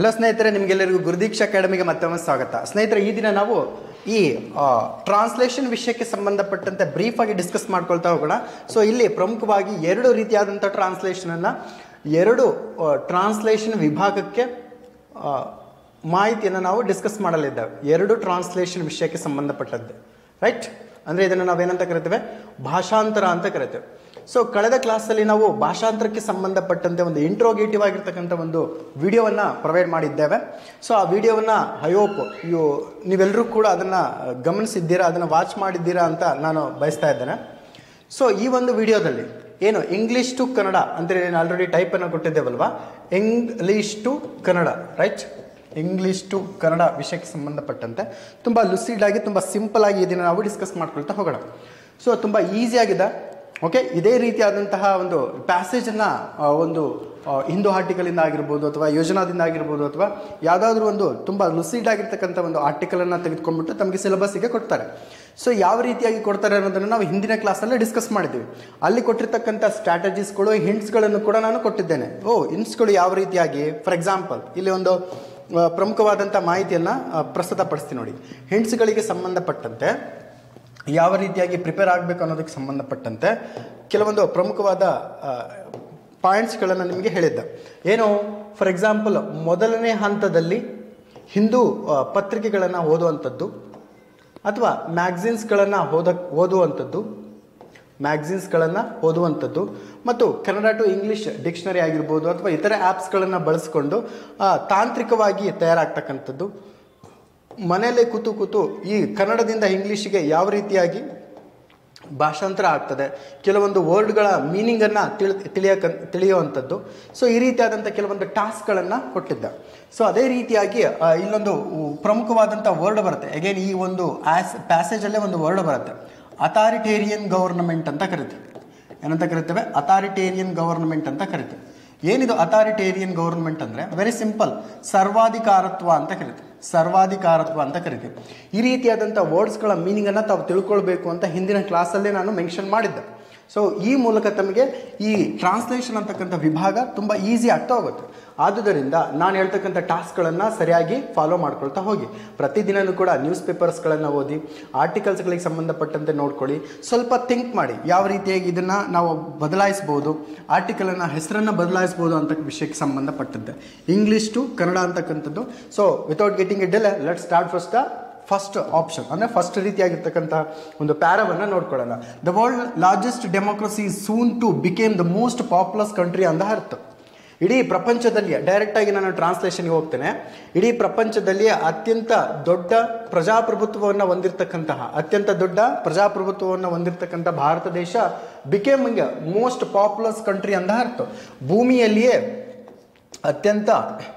Hello ಸ್ನೇಹಿತರೆ ನಿಮಗೆಲ್ಲರಿಗೂ ಗುರುದೀಕ್ಷಾ ಅಕಾಡೆಮಿಗೆ ಮತ್ತೊಮ್ಮೆ ಸ್ವಾಗತ ಸ್ನೇಹಿತರೆ ಈ ದಿನ ನಾವು ಈ ಟ್ರಾನ್ಸ್ಲೇಷನ್ ವಿಷಯಕ್ಕೆ ಸಂಬಂಧಪಟ್ಟಂತೆ ಬ್ರೀಫ್ ಆಗಿ ಡಿಸ್ಕಸ್ ಮಾಡ್ಕೊಳ್ತಾ ಹೋಗೋಣ ಸೊ ಇಲ್ಲಿ ಪ್ರಮುಖವಾಗಿ ಎರಡು ರೀತಿಯಾದಂಥ ಟ್ರಾನ್ಸ್ಲೇಷನನ್ನು ಎರಡು ಟ್ರಾನ್ಸ್ಲೇಷನ್ ವಿಭಾಗಕ್ಕೆ ಆ, ಮಾಹಿತಿಯನ್ನು ನಾವು ಡಿಸ್ಕಸ್ ಮಾಡಲಿದ್ದೇವೆ ಎರಡು ಟ್ರಾನ್ಸ್ಲೇಷನ್ ವಿಷಯಕ್ಕೆ ಸಂಬಂಧಪಟ್ಟಂತೆ ರೈಟ್ ಅಂದರೆ ಇದನ್ನು ನಾವೇನಂತ ಕರಿತೇವೆ ಭಾಷಾಂತರ ಅಂತ ಕರಿತೇವೆ ಸೊ ಕಳೆದ ಕ್ಲಾಸಲ್ಲಿ ನಾವು ಭಾಷಾಂತರಕ್ಕೆ ಸಂಬಂಧಪಟ್ಟಂತೆ ಒಂದು ಇಂಟ್ರೋಗೇಟಿವ್ ಆಗಿರ್ತಕ್ಕಂಥ ಒಂದು ವಿಡಿಯೋವನ್ನು ಪ್ರೊವೈಡ್ ಮಾಡಿದ್ದೇವೆ ಸೊ ಆ ವಿಡಿಯೋವನ್ನು ಹಯೋಪ್ ಯು ನೀವೆಲ್ಲರೂ ಕೂಡ ಅದನ್ನು ಗಮನಿಸಿದ್ದೀರಾ ಅದನ್ನು ವಾಚ್ ಮಾಡಿದ್ದೀರಾ ಅಂತ ನಾನು ಬಯಸ್ತಾ ಇದ್ದೇನೆ ಸೊ ಈ ಒಂದು ವಿಡಿಯೋದಲ್ಲಿ ಏನು ಇಂಗ್ಲೀಷ್ ಟು ಕನ್ನಡ ಅಂದರೆ ನಾನು ಆಲ್ರೆಡಿ ಟೈಪನ್ನು ಕೊಟ್ಟಿದ್ದೇವಲ್ವಾ English to Kannada right English to Kannada ವಿಷಯಕ್ಕೆ ಸಂಬಂಧಪಟ್ಟಂತೆ ತುಂಬ ಲುಸಿಡ್ ಆಗಿ ತುಂಬ ಸಿಂಪಲ್ ಆಗಿ ಇದನ್ನು ನಾವು ಡಿಸ್ಕಸ್ ಮಾಡ್ಕೊಳ್ತಾ ಹೋಗೋಣ ಸೊ ತುಂಬ ಈಸಿ ಆಗಿದೆ ಓಕೆ ಇದೇ ರೀತಿಯಾದಂತಹ ಒಂದು ಪ್ಯಾಸೇಜನ್ನು ಒಂದು ಆ, ಹಿಂದೂ ಆರ್ಟಿಕಲಿಂದ ಆಗಿರ್ಬೋದು ಅಥವಾ ಯೋಜನಾದಿಂದ ಆಗಿರ್ಬೋದು ಅಥವಾ ಯಾವುದಾದ್ರೂ ಒಂದು ತುಂಬ ಲುಸಿಡ್ ಆಗಿರ್ತಕ್ಕಂಥ ಒಂದು ಆರ್ಟಿಕಲನ್ನು ತೆಗೆದುಕೊಂಡ್ಬಿಟ್ಟು ತಮಗೆ ಸಿಲೆಬಸ್ಸಿಗೆ ಕೊಡ್ತಾರೆ ಸೊ ಯಾವ ರೀತಿಯಾಗಿ ಕೊಡ್ತಾರೆ ಅನ್ನೋದನ್ನು ನಾವು ಹಿಂದಿನ ಕ್ಲಾಸಲ್ಲಿ ಡಿಸ್ಕಸ್ ಮಾಡಿದ್ದೀವಿ ಅಲ್ಲಿ ಕೊಟ್ಟಿರ್ತಕ್ಕಂಥ ಸ್ಟ್ರಾಟಜೀಸ್ಗಳು ಹಿಂಟ್ಸ್ಗಳನ್ನು ಕೂಡ ನಾನು ಕೊಟ್ಟಿದ್ದೇನೆ ಓ ಹಿಂಟ್ಸ್ಗಳು ಯಾವ ರೀತಿಯಾಗಿ ಫಾರ್ ಎಕ್ಸಾಂಪಲ್ ಇಲ್ಲಿ ಒಂದು ಆ, ಪ್ರಮುಖವಾದಂಥ ಮಾಹಿತಿಯನ್ನು ಪ್ರಸ್ತುತಪಡಿಸ್ತೀನಿ ನೋಡಿ ಹಿಂಟ್ಸ್ಗಳಿಗೆ ಸಂಬಂಧಪಟ್ಟಂತೆ ಯಾವ ರೀತಿಯಾಗಿ ಪ್ರಿಪೇರ್ ಆಗಬೇಕು ಅನ್ನೋದಕ್ಕೆ ಸಂಬಂಧಪಟ್ಟಂತೆ ಕೆಲವೊಂದು ಪ್ರಮುಖವಾದ ಪಾಯಿಂಟ್ಸ್ಗಳನ್ನು ನಿಮಗೆ ಹೇಳಿದ್ದೆ ಏನು ಫಾರ್ ಎಕ್ಸಾಂಪಲ್ ಮೊದಲನೇ ಹಂತದಲ್ಲಿ ಹಿಂದೂ ಪತ್ರಿಕೆಗಳನ್ನು ಓದುವಂಥದ್ದು ಅಥವಾ ಮ್ಯಾಗ್ಝಿನ್ಸ್ಗಳನ್ನು ಓದ ಓದುವಂಥದ್ದು ಮ್ಯಾಗ್ಝಿನ್ಸ್ಗಳನ್ನು ಓದುವಂಥದ್ದು ಮತ್ತು ಕನ್ನಡ ಟು ಇಂಗ್ಲೀಷ್ ಡಿಕ್ಷನರಿ ಆಗಿರ್ಬೋದು ಅಥವಾ ಇತರೆ ಆ್ಯಪ್ಸ್ಗಳನ್ನು ಬಳಸ್ಕೊಂಡು ಆ, ತಾಂತ್ರಿಕವಾಗಿ ತಯಾರಾಗ್ತಕ್ಕಂಥದ್ದು ಮನೆಯಲ್ಲೇ ಕೂತು ಕೂತು ಈ ಕನ್ನಡದಿಂದ ಇಂಗ್ಲೀಷಿಗೆ ಯಾವ ರೀತಿಯಾಗಿ ಭಾಷಾಂತರ ಆಗ್ತದೆ ಕೆಲವೊಂದು ವರ್ಡ್ಗಳ ಮೀನಿಂಗನ್ನು ತಿಳಿ ತಿಳಿಯಕ ತಿಳಿಯುವಂಥದ್ದು ಸೊ ಈ ರೀತಿಯಾದಂಥ ಕೆಲವೊಂದು ಟಾಸ್ಕ್ಗಳನ್ನು ಕೊಟ್ಟಿದ್ದ ಸೊ ಅದೇ ರೀತಿಯಾಗಿ ಆ, ಇಲ್ಲೊಂದು ಉ- ಪ್ರಮುಖವಾದಂಥ ವರ್ಡ್ ಬರುತ್ತೆ ಅಗೇನ್ ಈ ಒಂದು ಆಸ್ ಪ್ಯಾಸೇಜಲ್ಲೇ ಒಂದು ವರ್ಡ್ ಬರುತ್ತೆ ಅಥಾರಿಟೇರಿಯನ್ ಗವರ್ನಮೆಂಟ್ ಅಂತ ಕರಿತೀವಿ ಏನಂತ ಕರಿತೇವೆ ಅಥಾರಿಟೇರಿಯನ್ ಗವರ್ನಮೆಂಟ್ ಅಂತ ಕರಿತೀವಿ ಏನಿದು ಅಥಾರಿಟೇರಿಯನ್ ಗವರ್ನಮೆಂಟ್ ಅಂದರೆ ವೆರಿ ಸಿಂಪಲ್ ಸರ್ವಾಧಿಕಾರತ್ವ ಅಂತ ಕರಿತೀವಿ ಸರ್ವಾಧಿಕಾರತ್ವ ಅಂತ ಕರಿತೀವಿ ಈ ರೀತಿಯಾದಂಥ ವರ್ಡ್ಸ್ಗಳ ಮೀನಿಂಗನ್ನು ತಾವು ತಿಳ್ಕೊಳ್ಬೇಕು ಅಂತ ಹಿಂದಿನ ಕ್ಲಾಸಲ್ಲೇ ನಾನು ಮೆನ್ಷನ್ ಮಾಡಿದ್ದೆ ಸೊ ಈ ಮೂಲಕ ತಮಗೆ ಈ ಟ್ರಾನ್ಸ್ಲೇಷನ್ ಅಂತಕ್ಕಂಥ ವಿಭಾಗ ತುಂಬ ಈಸಿ ಆಗ್ತಾ ಹೋಗುತ್ತೆ ಆದುದರಿಂದ ನಾನು ಹೇಳ್ತಕ್ಕಂಥ ಟಾಸ್ಕ್ಗಳನ್ನು ಸರಿಯಾಗಿ ಫಾಲೋ ಮಾಡ್ಕೊಳ್ತಾ ಹೋಗಿ ಪ್ರತಿದಿನವೂ ಕೂಡ ನ್ಯೂಸ್ ಪೇಪರ್ಸ್ಗಳನ್ನು ಓದಿ ಆರ್ಟಿಕಲ್ಸ್ಗಳಿಗೆ ಸಂಬಂಧಪಟ್ಟಂತೆ ನೋಡ್ಕೊಳ್ಳಿ ಸ್ವಲ್ಪ ಥಿಂಕ್ ಮಾಡಿ ಯಾವ ರೀತಿಯಾಗಿ ಇದನ್ನು ನಾವು ಬದಲಾಯಿಸ್ಬೋದು ಆರ್ಟಿಕಲನ್ನು ಹೆಸರನ್ನು ಬದಲಾಯಿಸ್ಬೋದು ಅಂತ ವಿಷಯಕ್ಕೆ ಸಂಬಂಧಪಟ್ಟಂತೆ ಇಂಗ್ಲೀಷ್ ಟು ಕನ್ನಡ ಅಂತಕ್ಕಂಥದ್ದು so without getting it delay let start first the first option ಅಂದರೆ ಫಸ್ಟ್ ರೀತಿಯಾಗಿರ್ತಕ್ಕಂಥ ಒಂದು ಪ್ಯಾರವನ್ನು ನೋಡ್ಕೊಳ್ಳೋಣ the world largest democracy soon to became the most populous country ಅಂತ ಅರ್ಥ ಇಡೀ ಪ್ರಪಂಚದಲ್ಲಿ ಡೈರೆಕ್ಟಾಗಿ ನಾನು ಟ್ರಾನ್ಸ್ಲೇಷನ್ಗೆ ಹೋಗ್ತೇನೆ ಇಡೀ ಪ್ರಪಂಚದಲ್ಲಿ ಅತ್ಯಂತ ದೊಡ್ಡ ಪ್ರಜಾಪ್ರಭುತ್ವವನ್ನು ಹೊಂದಿರತಕ್ಕಂತಹ ಅತ್ಯಂತ ದೊಡ್ಡ ಪ್ರಜಾಪ್ರಭುತ್ವವನ್ನು ಹೊಂದಿರತಕ್ಕಂಥ ಭಾರತ ದೇಶ ಬಿಕೇಮ್ ಮೋಸ್ಟ್ ಪಾಪ್ಯುಲಸ್ ಕಂಟ್ರಿ ಅಂತ ಅರ್ಥ ಭೂಮಿಯಲ್ಲಿಯೇ ಅತ್ಯಂತ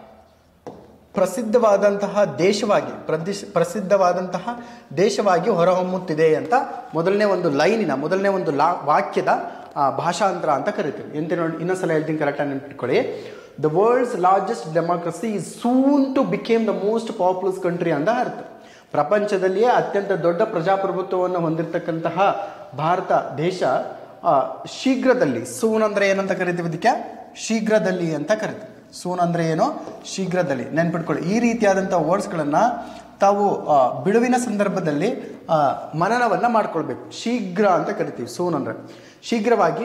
ಪ್ರಸಿದ್ಧವಾದಂತಹ ದೇಶವಾಗಿ ಪ್ರದೇಶ ಪ್ರಸಿದ್ಧವಾದಂತಹ ದೇಶವಾಗಿ ಹೊರಹೊಮ್ಮುತ್ತಿದೆ ಅಂತ ಮೊದಲನೇ ಒಂದು ಲೈನಿನ ಮೊದಲನೇ ಒಂದು ಲಾ ವಾಕ್ಯದ ಆ, ಭಾಷಾಂತರ ಅಂತ ಕರಿತೀವಿ ಎಂತ ನೋಡಿ ಇನ್ನೊಂದ್ಸಲ ಹೇಳ್ತೀನಿ ಕರೆಕ್ಟಾಗಿ ನೆನ್ಪಿಟ್ಕೊಳ್ಳಿ the world's largest democracy is soon to became the most populous country ಅಂತ ಅರ್ಥ ಪ್ರಪಂಚದಲ್ಲಿಯೇ ಅತ್ಯಂತ ದೊಡ್ಡ ಪ್ರಜಾಪ್ರಭುತ್ವವನ್ನು ಹೊಂದಿರತಕ್ಕಂತಹ ಭಾರತ ದೇಶ ಆ, ಶೀಘ್ರದಲ್ಲಿ ಸೂನ್ ಅಂದರೆ ಏನಂತ ಕರಿತೀವಿ ಇದಕ್ಕೆ ಶೀಘ್ರದಲ್ಲಿ ಅಂತ ಕರಿತೀವಿ ಸೂನ್ ಅಂದರೆ ಏನು ಶೀಘ್ರದಲ್ಲಿ ನೆನ್ಪಿಟ್ಕೊಳ್ಳಿ ಈ ರೀತಿಯಾದಂಥ ವರ್ಡ್ಸ್ಗಳನ್ನು ತಾವು ಆ, ಬಿಡುವಿನ ಸಂದರ್ಭದಲ್ಲಿ ಮನನವನ್ನು ಮಾಡ್ಕೊಳ್ಬೇಕು ಶೀಘ್ರ ಅಂತ ಕರಿತೀವಿ ಸೂನ್ ಅಂದರೆ ಶೀಘ್ರವಾಗಿ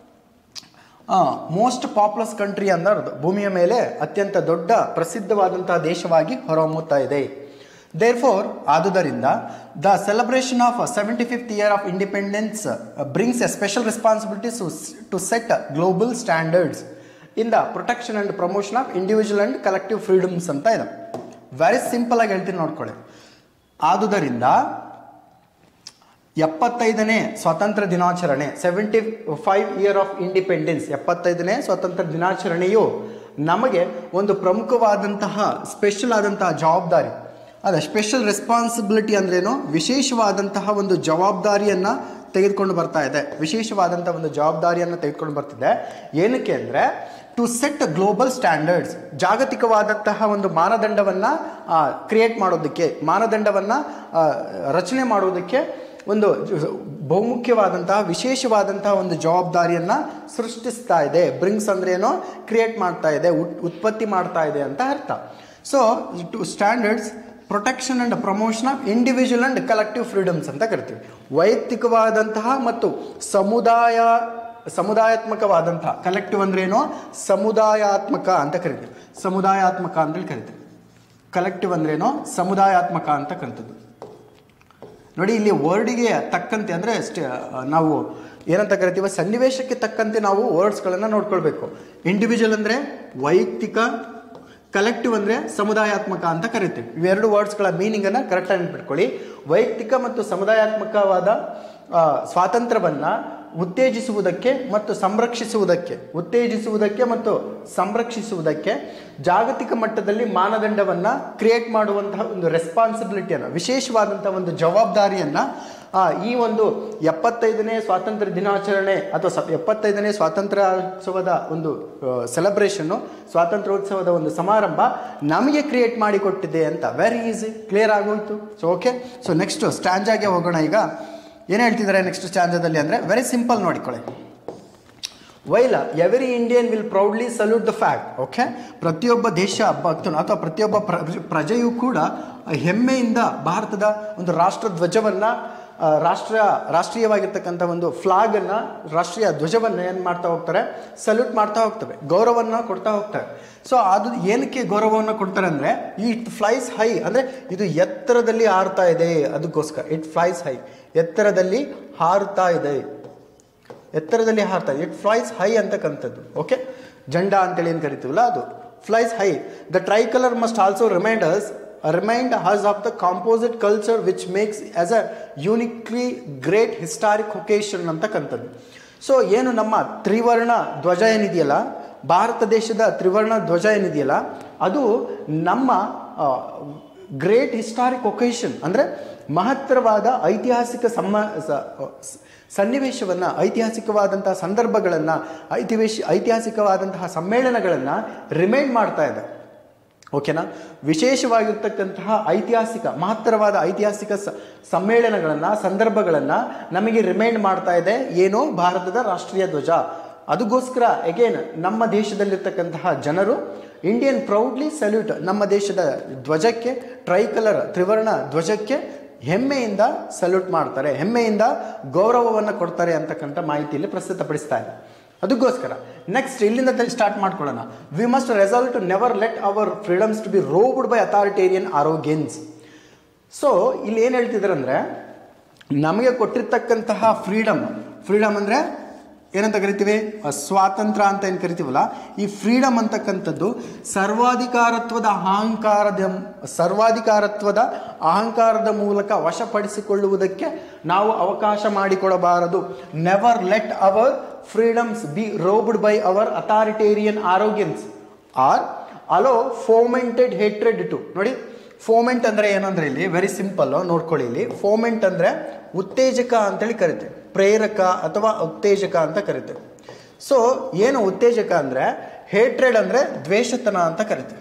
ಮೋಸ್ಟ್ ಪಾಪ್ಯುಲಸ್ ಕಂಟ್ರಿ ಅನ್ನೋದು ಭೂಮಿಯ ಮೇಲೆ ಅತ್ಯಂತ ದೊಡ್ಡ ಪ್ರಸಿದ್ಧವಾದಂತಹ ದೇಶವಾಗಿ ಹೊರಹೊಮ್ಮುತ್ತಾ ಇದೆ ದೇರ್ ಫೋರ್ ಆದುದರಿಂದ the celebration of seventy fifth year of independence brings a special responsibilities to set global standards in the protection and promotion of individual and collective freedoms ಅಂತ ಇದೆ ವೆರಿ ಸಿಂಪಲ್ ಆಗಿ ಹೇಳ್ತೀನಿ ನೋಡ್ಕೊಳ್ಳಿ ಆದುದರಿಂದ ಎಪ್ಪತ್ತೈದನೇ ಸ್ವಾತಂತ್ರ್ಯ ದಿನಾಚರಣೆ seventy five year of independence ಎಪ್ಪತ್ತೈದನೇ ಸ್ವಾತಂತ್ರ್ಯ ದಿನಾಚರಣೆಯು ನಮಗೆ ಒಂದು ಪ್ರಮುಖವಾದಂತಹ ಸ್ಪೆಷಲ್ ಆದಂತಹ ಜವಾಬ್ದಾರಿ ಅದ ಸ್ಪೆಷಲ್ ರೆಸ್ಪಾನ್ಸಿಬಿಲಿಟಿ ಅಂದ್ರೇನು ವಿಶೇಷವಾದಂತಹ ಒಂದು ಜವಾಬ್ದಾರಿಯನ್ನು ತೆಗೆದುಕೊಂಡು ಬರ್ತಾ ಇದೆ ವಿಶೇಷವಾದಂಥ ಒಂದು ಜವಾಬ್ದಾರಿಯನ್ನು ತೆಗೆದುಕೊಂಡು ಬರ್ತಿದೆ ಏನಕ್ಕೆ ಅಂದರೆ ಟು ಸೆಟ್ ಗ್ಲೋಬಲ್ ಸ್ಟ್ಯಾಂಡರ್ಡ್ಸ್ ಜಾಗತಿಕವಾದಂತಹ ಒಂದು ಮಾನದಂಡವನ್ನು ಕ್ರಿಯೇಟ್ ಮಾಡೋದಕ್ಕೆ ಮಾನದಂಡವನ್ನು ರಚನೆ ಮಾಡೋದಕ್ಕೆ ಒಂದು ಜ- ಬಹುಮುಖ್ಯವಾದಂತಹ ವಿಶೇಷವಾದಂತಹ ಒಂದು ಜವಾಬ್ದಾರಿಯನ್ನು ಸೃಷ್ಟಿಸ್ತಾ ಇದೆ ಬ್ರಿಂಗ್ಸ್ ಅಂದ್ರೆ ಏನೋ ಕ್ರಿಯೇಟ್ ಮಾಡ್ತಾ ಇದೆ ಉತ್- ಉತ್ಪತ್ತಿ ಮಾಡ್ತಾ ಇದೆ ಅಂತ ಅರ್ಥ so to standards protection and promotion of individual and collective freedoms ಅಂತ ಕರಿತೀವಿ ವೈಯಕ್ತಿಕವಾದಂತಹ ಮತ್ತು ಸಮುದಾಯ ಸಮುದಾಯಾತ್ಮಕವಾದಂತಹ ಕಲೆಕ್ಟಿವ್ ಅಂದ್ರೆ ಏನು ಸಮುದಾಯಾತ್ಮಕ ಅಂತ ಕರಿತೀವಿ ಸಮುದಾಯಾತ್ಮಕ ಅಂತೇಳಿ ಕರಿತೀವಿ ಕಲೆಕ್ಟಿವ್ ಅಂದ್ರೇನು ಸಮುದಾಯಾತ್ಮಕ ಅಂತ ಕರಿತದ್ದು ನೋಡಿ ಇಲ್ಲಿ ವರ್ಡಿಗೆ ತಕ್ಕಂತೆ ಅಂದರೆ ನಾವು ಏನಂತ ಕರಿತೀವಿ ಸನ್ನಿವೇಶಕ್ಕೆ ತಕ್ಕಂತೆ ನಾವು ವರ್ಡ್ಸ್ಗಳನ್ನು ನೋಡ್ಕೊಳ್ಬೇಕು ಇಂಡಿವಿಜುವಲ್ ಅಂದರೆ ವೈಯಕ್ತಿಕ ಕಲೆಕ್ಟಿವ್ ಅಂದರೆ ಸಮುದಾಯಾತ್ಮಕ ಅಂತ ಕರಿತೀವಿ ಇವೆರಡು ವರ್ಡ್ಸ್ಗಳ ಮೀನಿಂಗನ್ನು ಕರೆಕ್ಟಾಗಿ ನೆನ್ಪಿಟ್ಕೊಳ್ಳಿ ವೈಯಕ್ತಿಕ ಮತ್ತು ಸಮುದಾಯಾತ್ಮಕವಾದ ಆ, ಸ್ವಾತಂತ್ರ್ಯವನ್ನ ಉತ್ತೇಜಿಸುವುದಕ್ಕೆ ಮತ್ತು ಸಂರಕ್ಷಿಸುವುದಕ್ಕೆ ಉತ್ತೇಜಿಸುವುದಕ್ಕೆ ಮತ್ತು ಸಂರಕ್ಷಿಸುವುದಕ್ಕೆ ಜಾಗತಿಕ ಮಟ್ಟದಲ್ಲಿ ಮಾನದಂಡವನ್ನ ಕ್ರಿಯೇಟ್ ಮಾಡುವಂತಹ ಒಂದು ರೆಸ್ಪಾನ್ಸಿಬಿಲಿಟಿಯನ್ನು ವಿಶೇಷವಾದಂತಹ ಒಂದು ಜವಾಬ್ದಾರಿಯನ್ನ ಆ, ಈ ಒಂದು ಎಪ್ಪತ್ತೈದನೇ ಸ್ವಾತಂತ್ರ್ಯ ದಿನಾಚರಣೆ ಅಥವಾ ಸ ಎಪ್ಪತ್ತೈದನೇ ಸ್ವಾತಂತ್ರ್ಯೋತ್ಸವದ ಒಂದು ಸೆಲೆಬ್ರೇಷನ್ನು ಸ್ವಾತಂತ್ರ್ಯೋತ್ಸವದ ಒಂದು ಸಮಾರಂಭ ನಮಗೆ ಕ್ರಿಯೇಟ್ ಮಾಡಿಕೊಟ್ಟಿದೆ ಅಂತ ವೆರಿ ಈಸಿ ಕ್ಲಿಯರ್ ಆಗೋಯ್ತು ಸೊ ಓಕೆ ಸೊ ನೆಕ್ಸ್ಟ್ ಸ್ಟ್ಯಾಂಜಾಗೆ ಹೋಗೋಣ ಈಗ ಏನು ಹೇಳ್ತಿದ್ದಾರೆ ನೆಕ್ಸ್ಟ್ ಸ್ಟ್ಯಾಂಜಾದಲ್ಲಿ ಅಂದರೆ ವೆರಿ ಸಿಂಪಲ್ ನೋಡಿಕೊಳ್ಳಿ while every Indian will proudly salute the fact okay ಪ್ರತಿಯೊಬ್ಬ ದೇಶ ಭಕ್ತನು ಅಥವಾ ಪ್ರತಿಯೊಬ್ಬ ಪ್ರ- ಪ್ರಜೆಯೂ ಕೂಡ ಹೆಮ್ಮೆಯಿಂದ ಭಾರತದ ಒಂದು ರಾಷ್ಟ್ರ ಧ್ವಜವನ್ನು ರಾಷ್ಟ್ರ ರಾಷ್ಟ್ರೀಯವಾಗಿರ್ತಕ್ಕಂಥ ಒಂದು ಫ್ಲಾಗನ್ನು ರಾಷ್ಟ್ರೀಯ ಧ್ವಜವನ್ನು ಏನು ಮಾಡ್ತಾ ಹೋಗ್ತಾರೆ ಸಲ್ಯೂಟ್ ಮಾಡ್ತಾ ಹೋಗ್ತವೆ ಗೌರವವನ್ನು ಕೊಡ್ತಾ ಹೋಗ್ತಾರೆ ಸೊ ಅದು ಏನಕ್ಕೆ ಗೌರವವನ್ನು ಕೊಡ್ತಾರೆ ಅಂದರೆ ಇಟ್ ಫ್ಲೈಸ್ ಹೈ ಅಂದರೆ ಇದು ಎತ್ತರದಲ್ಲಿ ಹಾರ್ತಾ ಇದೆ ಅದಕ್ಕೋಸ್ಕರ ಇಟ್ ಫ್ಲೈಸ್ ಹೈ ಎತ್ತರದಲ್ಲಿ ಹಾರುತ್ತಾ ಇದೆ ಎತ್ತರದಲ್ಲಿ ಹಾರ್ತಾ ಇದೆ ಇಟ್ ಫ್ಲೈಸ್ ಹೈ ಅಂತಕ್ಕಂಥದ್ದು ಓಕೆ ಜಂಡಾ ಅಂತೇಳಿ ಏನು ಕರಿತೀವಲ್ಲ ಅದು flies high the tricolour must also reminders remind us of the composite culture which makes us a uniquely great historic occasion ಅಂತಕ್ಕಂಥದ್ದು ಸೊ ಏನು ನಮ್ಮ ತ್ರಿವರ್ಣ ಧ್ವಜ ಏನಿದೆಯಲ್ಲ ಭಾರತ ದೇಶದ ತ್ರಿವರ್ಣ ಧ್ವಜ ಏನಿದೆಯಲ್ಲ ಅದು ನಮ್ಮ ಗ್ರೇಟ್ ಹಿಸ್ಟಾರಿಕ್ ಒಕೇಶನ್ ಅಂದರೆ ಮಹತ್ತರವಾದ ಐತಿಹಾಸಿಕ ಸಮ್ಮ ಸ- ಸ- ಸನ್ನಿವೇಶವನ್ನು ಐತಿಹಾಸಿಕವಾದಂತಹ ಸಂದರ್ಭಗಳನ್ನು ಐತಿವೇಶ ಐತಿಹಾಸಿಕವಾದಂತಹ ಸಮ್ಮೇಳನಗಳನ್ನು ರಿಮೈಂಡ್ ಮಾಡ್ತಾ ಇದೆ ಓಕೆನಾ ವಿಶೇಷವಾಗಿರ್ತಕ್ಕಂತಹ ಐತಿಹಾಸಿಕ ಮಹತ್ತರವಾದ ಐತಿಹಾಸಿಕ ಸ ಸಮ್ಮೇಳನಗಳನ್ನು ಸಂದರ್ಭಗಳನ್ನು ನಮಗೆ ರಿಮೈಂಡ್ ಮಾಡ್ತಾ ಇದೆ ಏನು ಭಾರತದ ರಾಷ್ಟ್ರೀಯ ಧ್ವಜ ಅದಕ್ಕೋಸ್ಕರ ಎಗೇನ್ ನಮ್ಮ ದೇಶದಲ್ಲಿರ್ತಕ್ಕಂತಹ ಜನರು ಇಂಡಿಯನ್ ಪ್ರೌಡ್ಲಿ ಸಲ್ಯೂಟ್ ನಮ್ಮ ದೇಶದ ಧ್ವಜಕ್ಕೆ ಟ್ರೈ ಕಲರ್ ತ್ರಿವರ್ಣ ಧ್ವಜಕ್ಕೆ ಹೆಮ್ಮೆಯಿಂದ ಸಲ್ಯೂಟ್ ಮಾಡ್ತಾರೆ ಹೆಮ್ಮೆಯಿಂದ ಗೌರವವನ್ನು ಕೊಡ್ತಾರೆ ಅಂತಕ್ಕಂಥ ಮಾಹಿತಿಯಲ್ಲಿ ಪ್ರಸ್ತುತಪಡಿಸ್ತಾ ಇದೆ ಅದಕ್ಕೋಸ್ಕರ ನೆಕ್ಸ್ಟ್ ಇಲ್ಲಿಂದ ಸ್ಟಾರ್ಟ್ ಮಾಡ್ಕೊಳ್ಳೋಣ we must resolve to never let our freedoms to be robbed by authoritarian arrogance so ಇಲ್ಲಿ ಏನು ಹೇಳ್ತಿದ್ದಾರೆ ಅಂದರೆ ನಮಗೆ ಕೊಟ್ಟಿರ್ತಕ್ಕಂತಹ ಫ್ರೀಡಮ್ ಫ್ರೀಡಮ್ ಅಂದರೆ ಏನಂತ ಕರಿತೀವಿ ಆ, ಸ್ವಾತಂತ್ರ್ಯ ಅಂತ ಏನು ಕರಿತೀವಲ್ಲ ಈ ಫ್ರೀಡಮ್ ಅಂತಕ್ಕಂಥದ್ದು ಸರ್ವಾಧಿಕಾರತ್ವದ ಅಹಂಕಾರದ ಸರ್ವಾಧಿಕಾರತ್ವದ ಅಹಂಕಾರದ ಮೂಲಕ ವಶಪಡಿಸಿಕೊಳ್ಳುವುದಕ್ಕೆ ನಾವು ಅವಕಾಶ ಮಾಡಿಕೊಡಬಾರದು never let our freedoms be robbed by our authoritarian arrogance or allow fomented hatred to ನೋಡಿ ಫೋಮೆಂಟ್ ಅಂದರೆ ಏನು ಅಂದರೆ ಇಲ್ಲಿ ವೆರಿ ಸಿಂಪಲ್ ನೋಡ್ಕೊಳ್ಳಿ ಇಲ್ಲಿ ಫೋಮೆಂಟ್ ಅಂದರೆ ಉತ್ತೇಜಕ ಅಂತೇಳಿ ಕರಿತೇವೆ ಪ್ರೇರಕ ಅಥವಾ ಉತ್ತೇಜಕ ಅಂತ ಕರಿತೇವೆ ಸೊ ಏನು ಉತ್ತೇಜಕ ಅಂದರೆ ಹೇಟ್ರೆಡ್ ಅಂದರೆ ದ್ವೇಷತನ ಅಂತ ಕರಿತೇವೆ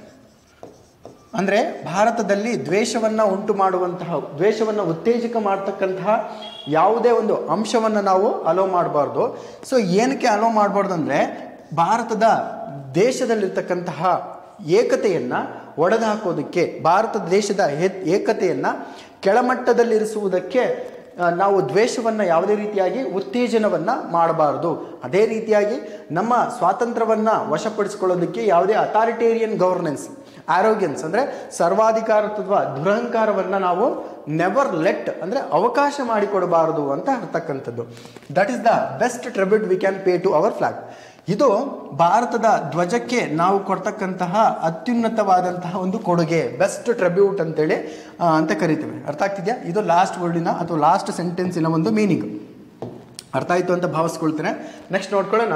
ಅಂದರೆ ಭಾರತದಲ್ಲಿ ದ್ವೇಷವನ್ನು ಉಂಟು ಮಾಡುವಂತಹ ದ್ವೇಷವನ್ನು ಉತ್ತೇಜಕ ಮಾಡ್ತಕ್ಕಂತಹ ಯಾವುದೇ ಒಂದು ಅಂಶವನ್ನು ನಾವು ಅಲೋ ಮಾಡಬಾರ್ದು ಸೊ ಏನಕ್ಕೆ ಅಲೋ ಮಾಡಬಾರ್ದು ಅಂದರೆ ಭಾರತದ ದೇಶದಲ್ಲಿರ್ತಕ್ಕಂತಹ ಏಕತೆಯನ್ನು ಒಡೆದು ಹಾಕೋದಕ್ಕೆ ಭಾರತ ದೇಶದ ಹೇ- ಏಕತೆಯನ್ನು ಕೆಳಮಟ್ಟದಲ್ಲಿರಿಸುವುದಕ್ಕೆ ಆ, ನಾವು ದ್ವೇಷವನ್ನು ಯಾವುದೇ ರೀತಿಯಾಗಿ ಉತ್ತೇಜನವನ್ನು ಮಾಡಬಾರ್ದು ಅದೇ ರೀತಿಯಾಗಿ ನಮ್ಮ ಸ್ವಾತಂತ್ರ್ಯವನ್ನು ವಶಪಡಿಸಿಕೊಳ್ಳೋದಕ್ಕೆ ಯಾವುದೇ ಅಥಾರಿಟೇರಿಯನ್ ಗವರ್ನೆನ್ಸ್ ಆರೋಗ್ಯನ್ಸ್ ಅಂದರೆ ಸರ್ವಾಧಿಕಾರತ್ವ ದುರಹಂಕಾರವನ್ನು ನಾವು ನೆವರ್ ಲೆಟ್ ಅಂದರೆ ಅವಕಾಶ ಮಾಡಿಕೊಡಬಾರದು ಅಂತ ಇರ್ತಕ್ಕಂಥದ್ದು that is the best tribute we can pay to our flag ಇದು ಭಾರತದ ಧ್ವಜಕ್ಕೆ ನಾವು ಕೊಡ್ತಕ್ಕಂತಹ ಅತ್ಯುನ್ನತವಾದಂತಹ ಒಂದು ಕೊಡುಗೆ ಬೆಸ್ಟ್ ಟ್ರಿಬ್ಯೂಟ್ ಅಂತೇಳಿ ಆ, ಅಂತ ಕರಿತೀವಿ ಅರ್ಥ ಆಗ್ತಿದೆಯಾ ಇದು ಲಾಸ್ಟ್ ವರ್ಡಿನ ಅಥವಾ ಲಾಸ್ಟ್ ಸೆಂಟೆನ್ಸಿನ ಒಂದು ಮೀನಿಂಗ್ ಅರ್ಥ ಆಯಿತು ಅಂತ ಭಾವಿಸ್ಕೊಳ್ತೇನೆ ನೆಕ್ಸ್ಟ್ ನೋಡ್ಕೊಳ್ಳೋಣ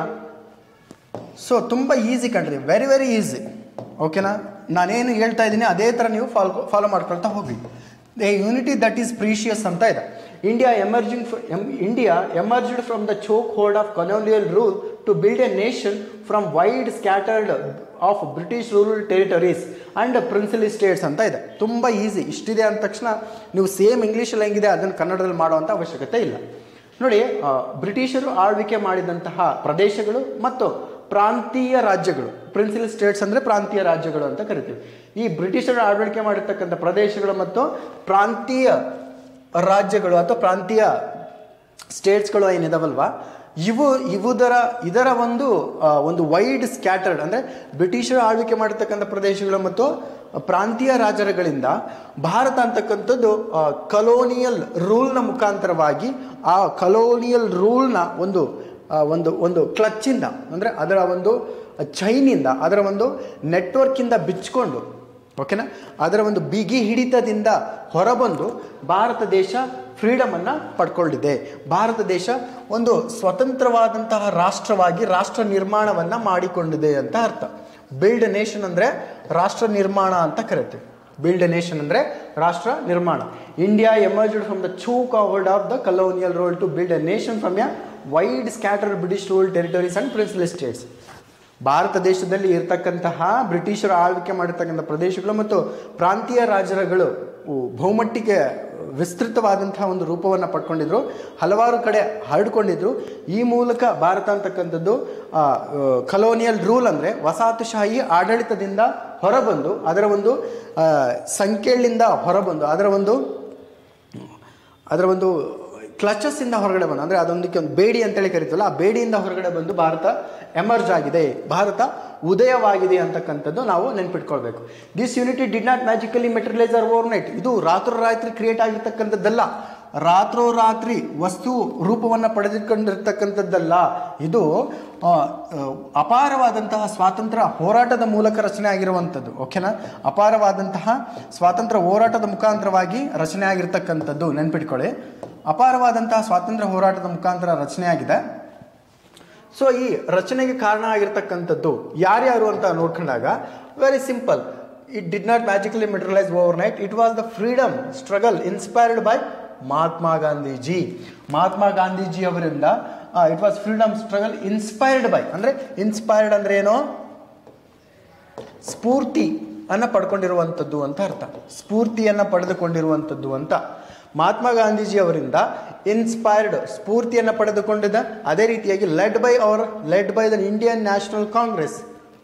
ಸೊ ತುಂಬ ಈಸಿ ಕಣ್ರಿ ವೆರಿ ವೆರಿ ಈಸಿ ಓಕೆನಾ ನಾನೇನು ಹೇಳ್ತಾ ಇದ್ದೀನಿ ಅದೇ ಥರ ನೀವು ಫಾಲೋ ಫಾಲೋ ಮಾಡ್ಕೊಳ್ತಾ ಹೋಗಿ the unity that is precious ಅಂತ ಇದೆ India emerging India emerged from the choke hold of colonial rule to build a nation from wide scattered of British rural territories and princely states ಅಂತ ಇದೆ ತುಂಬ easy ಇಷ್ಟಿದೆ ಅಂದ ತಕ್ಷಣ ನೀವು same ಇಂಗ್ಲೀಷಲ್ಲಿ ಹೆಂಗಿದೆ ಅದನ್ನು ಕನ್ನಡದಲ್ಲಿ ಮಾಡುವಂಥ ಅವಶ್ಯಕತೆ ಇಲ್ಲ ನೋಡಿ ಆ, ಬ್ರಿಟಿಷರು ಆಳ್ವಿಕೆ ಮಾಡಿದಂತಹ ಪ್ರದೇಶಗಳು ಮತ್ತು ಪ್ರಾಂತೀಯ ರಾಜ್ಯಗಳು ಪ್ರಿನ್ಸಿಪಲ್ ಸ್ಟೇಟ್ಸ್ ಅಂದರೆ ಪ್ರಾಂತೀಯ ರಾಜ್ಯಗಳು ಅಂತ ಕರಿತೀವಿ ಈ ಬ್ರಿಟಿಷರು ಆಳ್ವಿಕೆ ಮಾಡಿರ್ತಕ್ಕಂಥ ಪ್ರದೇಶಗಳು ಮತ್ತು ಪ್ರಾಂತೀಯ ರಾಜ್ಯಗಳು ಅಥವಾ ಪ್ರಾಂತೀಯ ಸ್ಟೇಟ್ಸ್ಗಳು ಏನಿದಾವಲ್ವಾ ಇವು ಇವುದರ ಇದರ ಒಂದು ಆ, ಒಂದು ವೈಡ್ ಸ್ಕ್ಯಾಟರ್ಡ್ ಅಂದರೆ ಬ್ರಿಟಿಷರು ಆಳ್ವಿಕೆ ಮಾಡಿರ್ತಕ್ಕಂಥ ಪ್ರದೇಶಗಳು ಮತ್ತು ಪ್ರಾಂತೀಯ ರಾಜರುಗಳಿಂದ ಭಾರತ ಅಂತಕ್ಕಂಥದ್ದು ಕಲೋನಿಯಲ್ ರೂಲ್ನ ಮುಖಾಂತರವಾಗಿ ಆ ಕಲೋನಿಯಲ್ ರೂಲ್ನ ಒಂದು ಆ, ಒಂದು ಒಂದು ಕ್ಲಚ್ಚಿಂದ ಅಂದರೆ ಅದರ ಒಂದು ಚೈನಿಂದ ಅದರ ಒಂದು ನೆಟ್ವರ್ಕಿಂದ ಬಿಚ್ಕೊಂಡು ಓಕೆನಾ ಅದರ ಒಂದು ಬಿಗಿ ಹಿಡಿತದಿಂದ ಹೊರಬಂದು ಭಾರತ ದೇಶ ಫ್ರೀಡಮನ್ನು ಪಡ್ಕೊಂಡಿದೆ ಭಾರತ ದೇಶ ಒಂದು ಸ್ವತಂತ್ರವಾದಂತಹ ರಾಷ್ಟ್ರವಾಗಿ ರಾಷ್ಟ್ರ ನಿರ್ಮಾಣವನ್ನು ಮಾಡಿಕೊಂಡಿದೆ ಅಂತ ಅರ್ಥ ಬಿಲ್ಡ್ ನೇಷನ್ ಅಂದರೆ ರಾಷ್ಟ್ರ ನಿರ್ಮಾಣ ಅಂತ ಕರಿತೀವಿ ಬಿಲ್ಡ್ ನೇಷನ್ ಅಂದರೆ ರಾಷ್ಟ್ರ ನಿರ್ಮಾಣ India emerged from the chew covered of the colonial role to build a nation from a wide scatter British rule territories and principal states Bharat ದೇಶದಲ್ಲಿ ಇರತಕ್ಕಂತಹ ಬ್ರಿಟಿಷರು ಆಳ್ವಿಕೆ ಮಾಡಿರ್ತಕ್ಕಂಥ ಪ್ರದೇಶಗಳು ಮತ್ತು ಪ್ರಾಂತೀಯ ರಾಜರುಗಳು ಉ, ಬಹುಮಟ್ಟಿಗೆ ವಿಸ್ತೃತವಾದಂತಹ ಒಂದು ರೂಪವನ್ನು ಪಡ್ಕೊಂಡಿದ್ರು ಹಲವಾರು ಕಡೆ ಹರಡ್ಕೊಂಡಿದ್ರು ಈ ಮೂಲಕ ಭಾರತ ಅಂತಕ್ಕಂಥದ್ದು ಕಲೋನಿಯಲ್ ರೂಲ್ ಅಂದರೆ ವಸಾಹತುಶಾಹಿ ಆಡಳಿತದಿಂದ ಹೊರಬಂದು ಅದರ ಒಂದು ಆ, ಸಂಕೇಳಿಂದ ಹೊರಬಂದು ಅದರ ಒಂದು ಅದರ ಒಂದು ಕ್ಲಚಸ್ ಇಂದ ಹೊರಗಡೆ ಬಂದು ಅಂದರೆ ಅದೊಂದಕ್ಕೆ ಒಂದು ಬೇಡಿ ಅಂತೇಳಿ ಕರಿತೀವಲ್ಲ ಆ ಬೇಡಿಯಿಂದ ಹೊರಗಡೆ ಬಂದು ಭಾರತ ಎಮರ್ಜ್ ಆಗಿದೆ ಭಾರತ ಉದಯವಾಗಿದೆ ಅಂತಕ್ಕಂಥದ್ದು ನಾವು ನೆನ್ಪಿಟ್ಕೊಳ್ಬೇಕು this unity did not magically materialise or overnight ಇದು ರಾತ್ರೋರಾತ್ರಿ ಕ್ರಿಯೇಟ್ ಆಗಿರ್ತಕ್ಕಂಥದ್ದಲ್ಲ ರಾತ್ರೋರಾತ್ರಿ ವಸ್ತು ರೂಪವನ್ನು ಪಡೆದುಕೊಂಡಿರ್ತಕ್ಕಂಥದ್ದಲ್ಲ ಇದು ಆ, ಆ, ಅಪಾರವಾದಂತಹ ಸ್ವಾತಂತ್ರ್ಯ ಹೋರಾಟದ ಮೂಲಕ ರಚನೆ ಆಗಿರುವಂಥದ್ದು ಓಕೆನಾ ಅಪಾರವಾದಂತಹ ಸ್ವಾತಂತ್ರ್ಯ ಹೋರಾಟದ ಮುಖಾಂತರವಾಗಿ ರಚನೆ ಆಗಿರ್ತಕ್ಕಂಥದ್ದು ನೆನ್ಪಿಟ್ಕೊಳ್ಳಿ ಅಪಾರವಾದಂತಹ ಸ್ವಾತಂತ್ರ್ಯ ಹೋರಾಟದ ಮುಖಾಂತರ ರಚನೆ ಆಗಿದೆ ಸೊ ಈ ರಚನೆಗೆ ಕಾರಣ ಆಗಿರ್ತಕ್ಕಂಥದ್ದು ಯಾರ್ಯಾರು ಅಂತ ನೋಡ್ಕೊಂಡಾಗ very simple it did not magically materialise overnight it was the freedom struggle inspired by Mahatma Gandhiji Mahatma Gandhiji ಅವರಿಂದ it was freedom struggle inspired by ಅಂದರೆ ಇನ್ಸ್ಪೈರ್ಡ್ ಅಂದ್ರೆ ಏನು ಸ್ಫೂರ್ತಿ ಅನ್ನ ಪಡ್ಕೊಂಡಿರುವಂಥದ್ದು ಅಂತ ಅರ್ಥ ಸ್ಫೂರ್ತಿಯನ್ನ ಪಡೆದುಕೊಂಡಿರುವಂಥದ್ದು ಅಂತ ಮಹಾತ್ಮ ಗಾಂಧೀಜಿ ಅವರಿಂದ ಇನ್ಸ್ಪೈರ್ಡ್ ಸ್ಫೂರ್ತಿಯನ್ನು ಪಡೆದುಕೊಂಡಿದ್ದ ಅದೇ ರೀತಿಯಾಗಿ led by our led by the Indian National Congress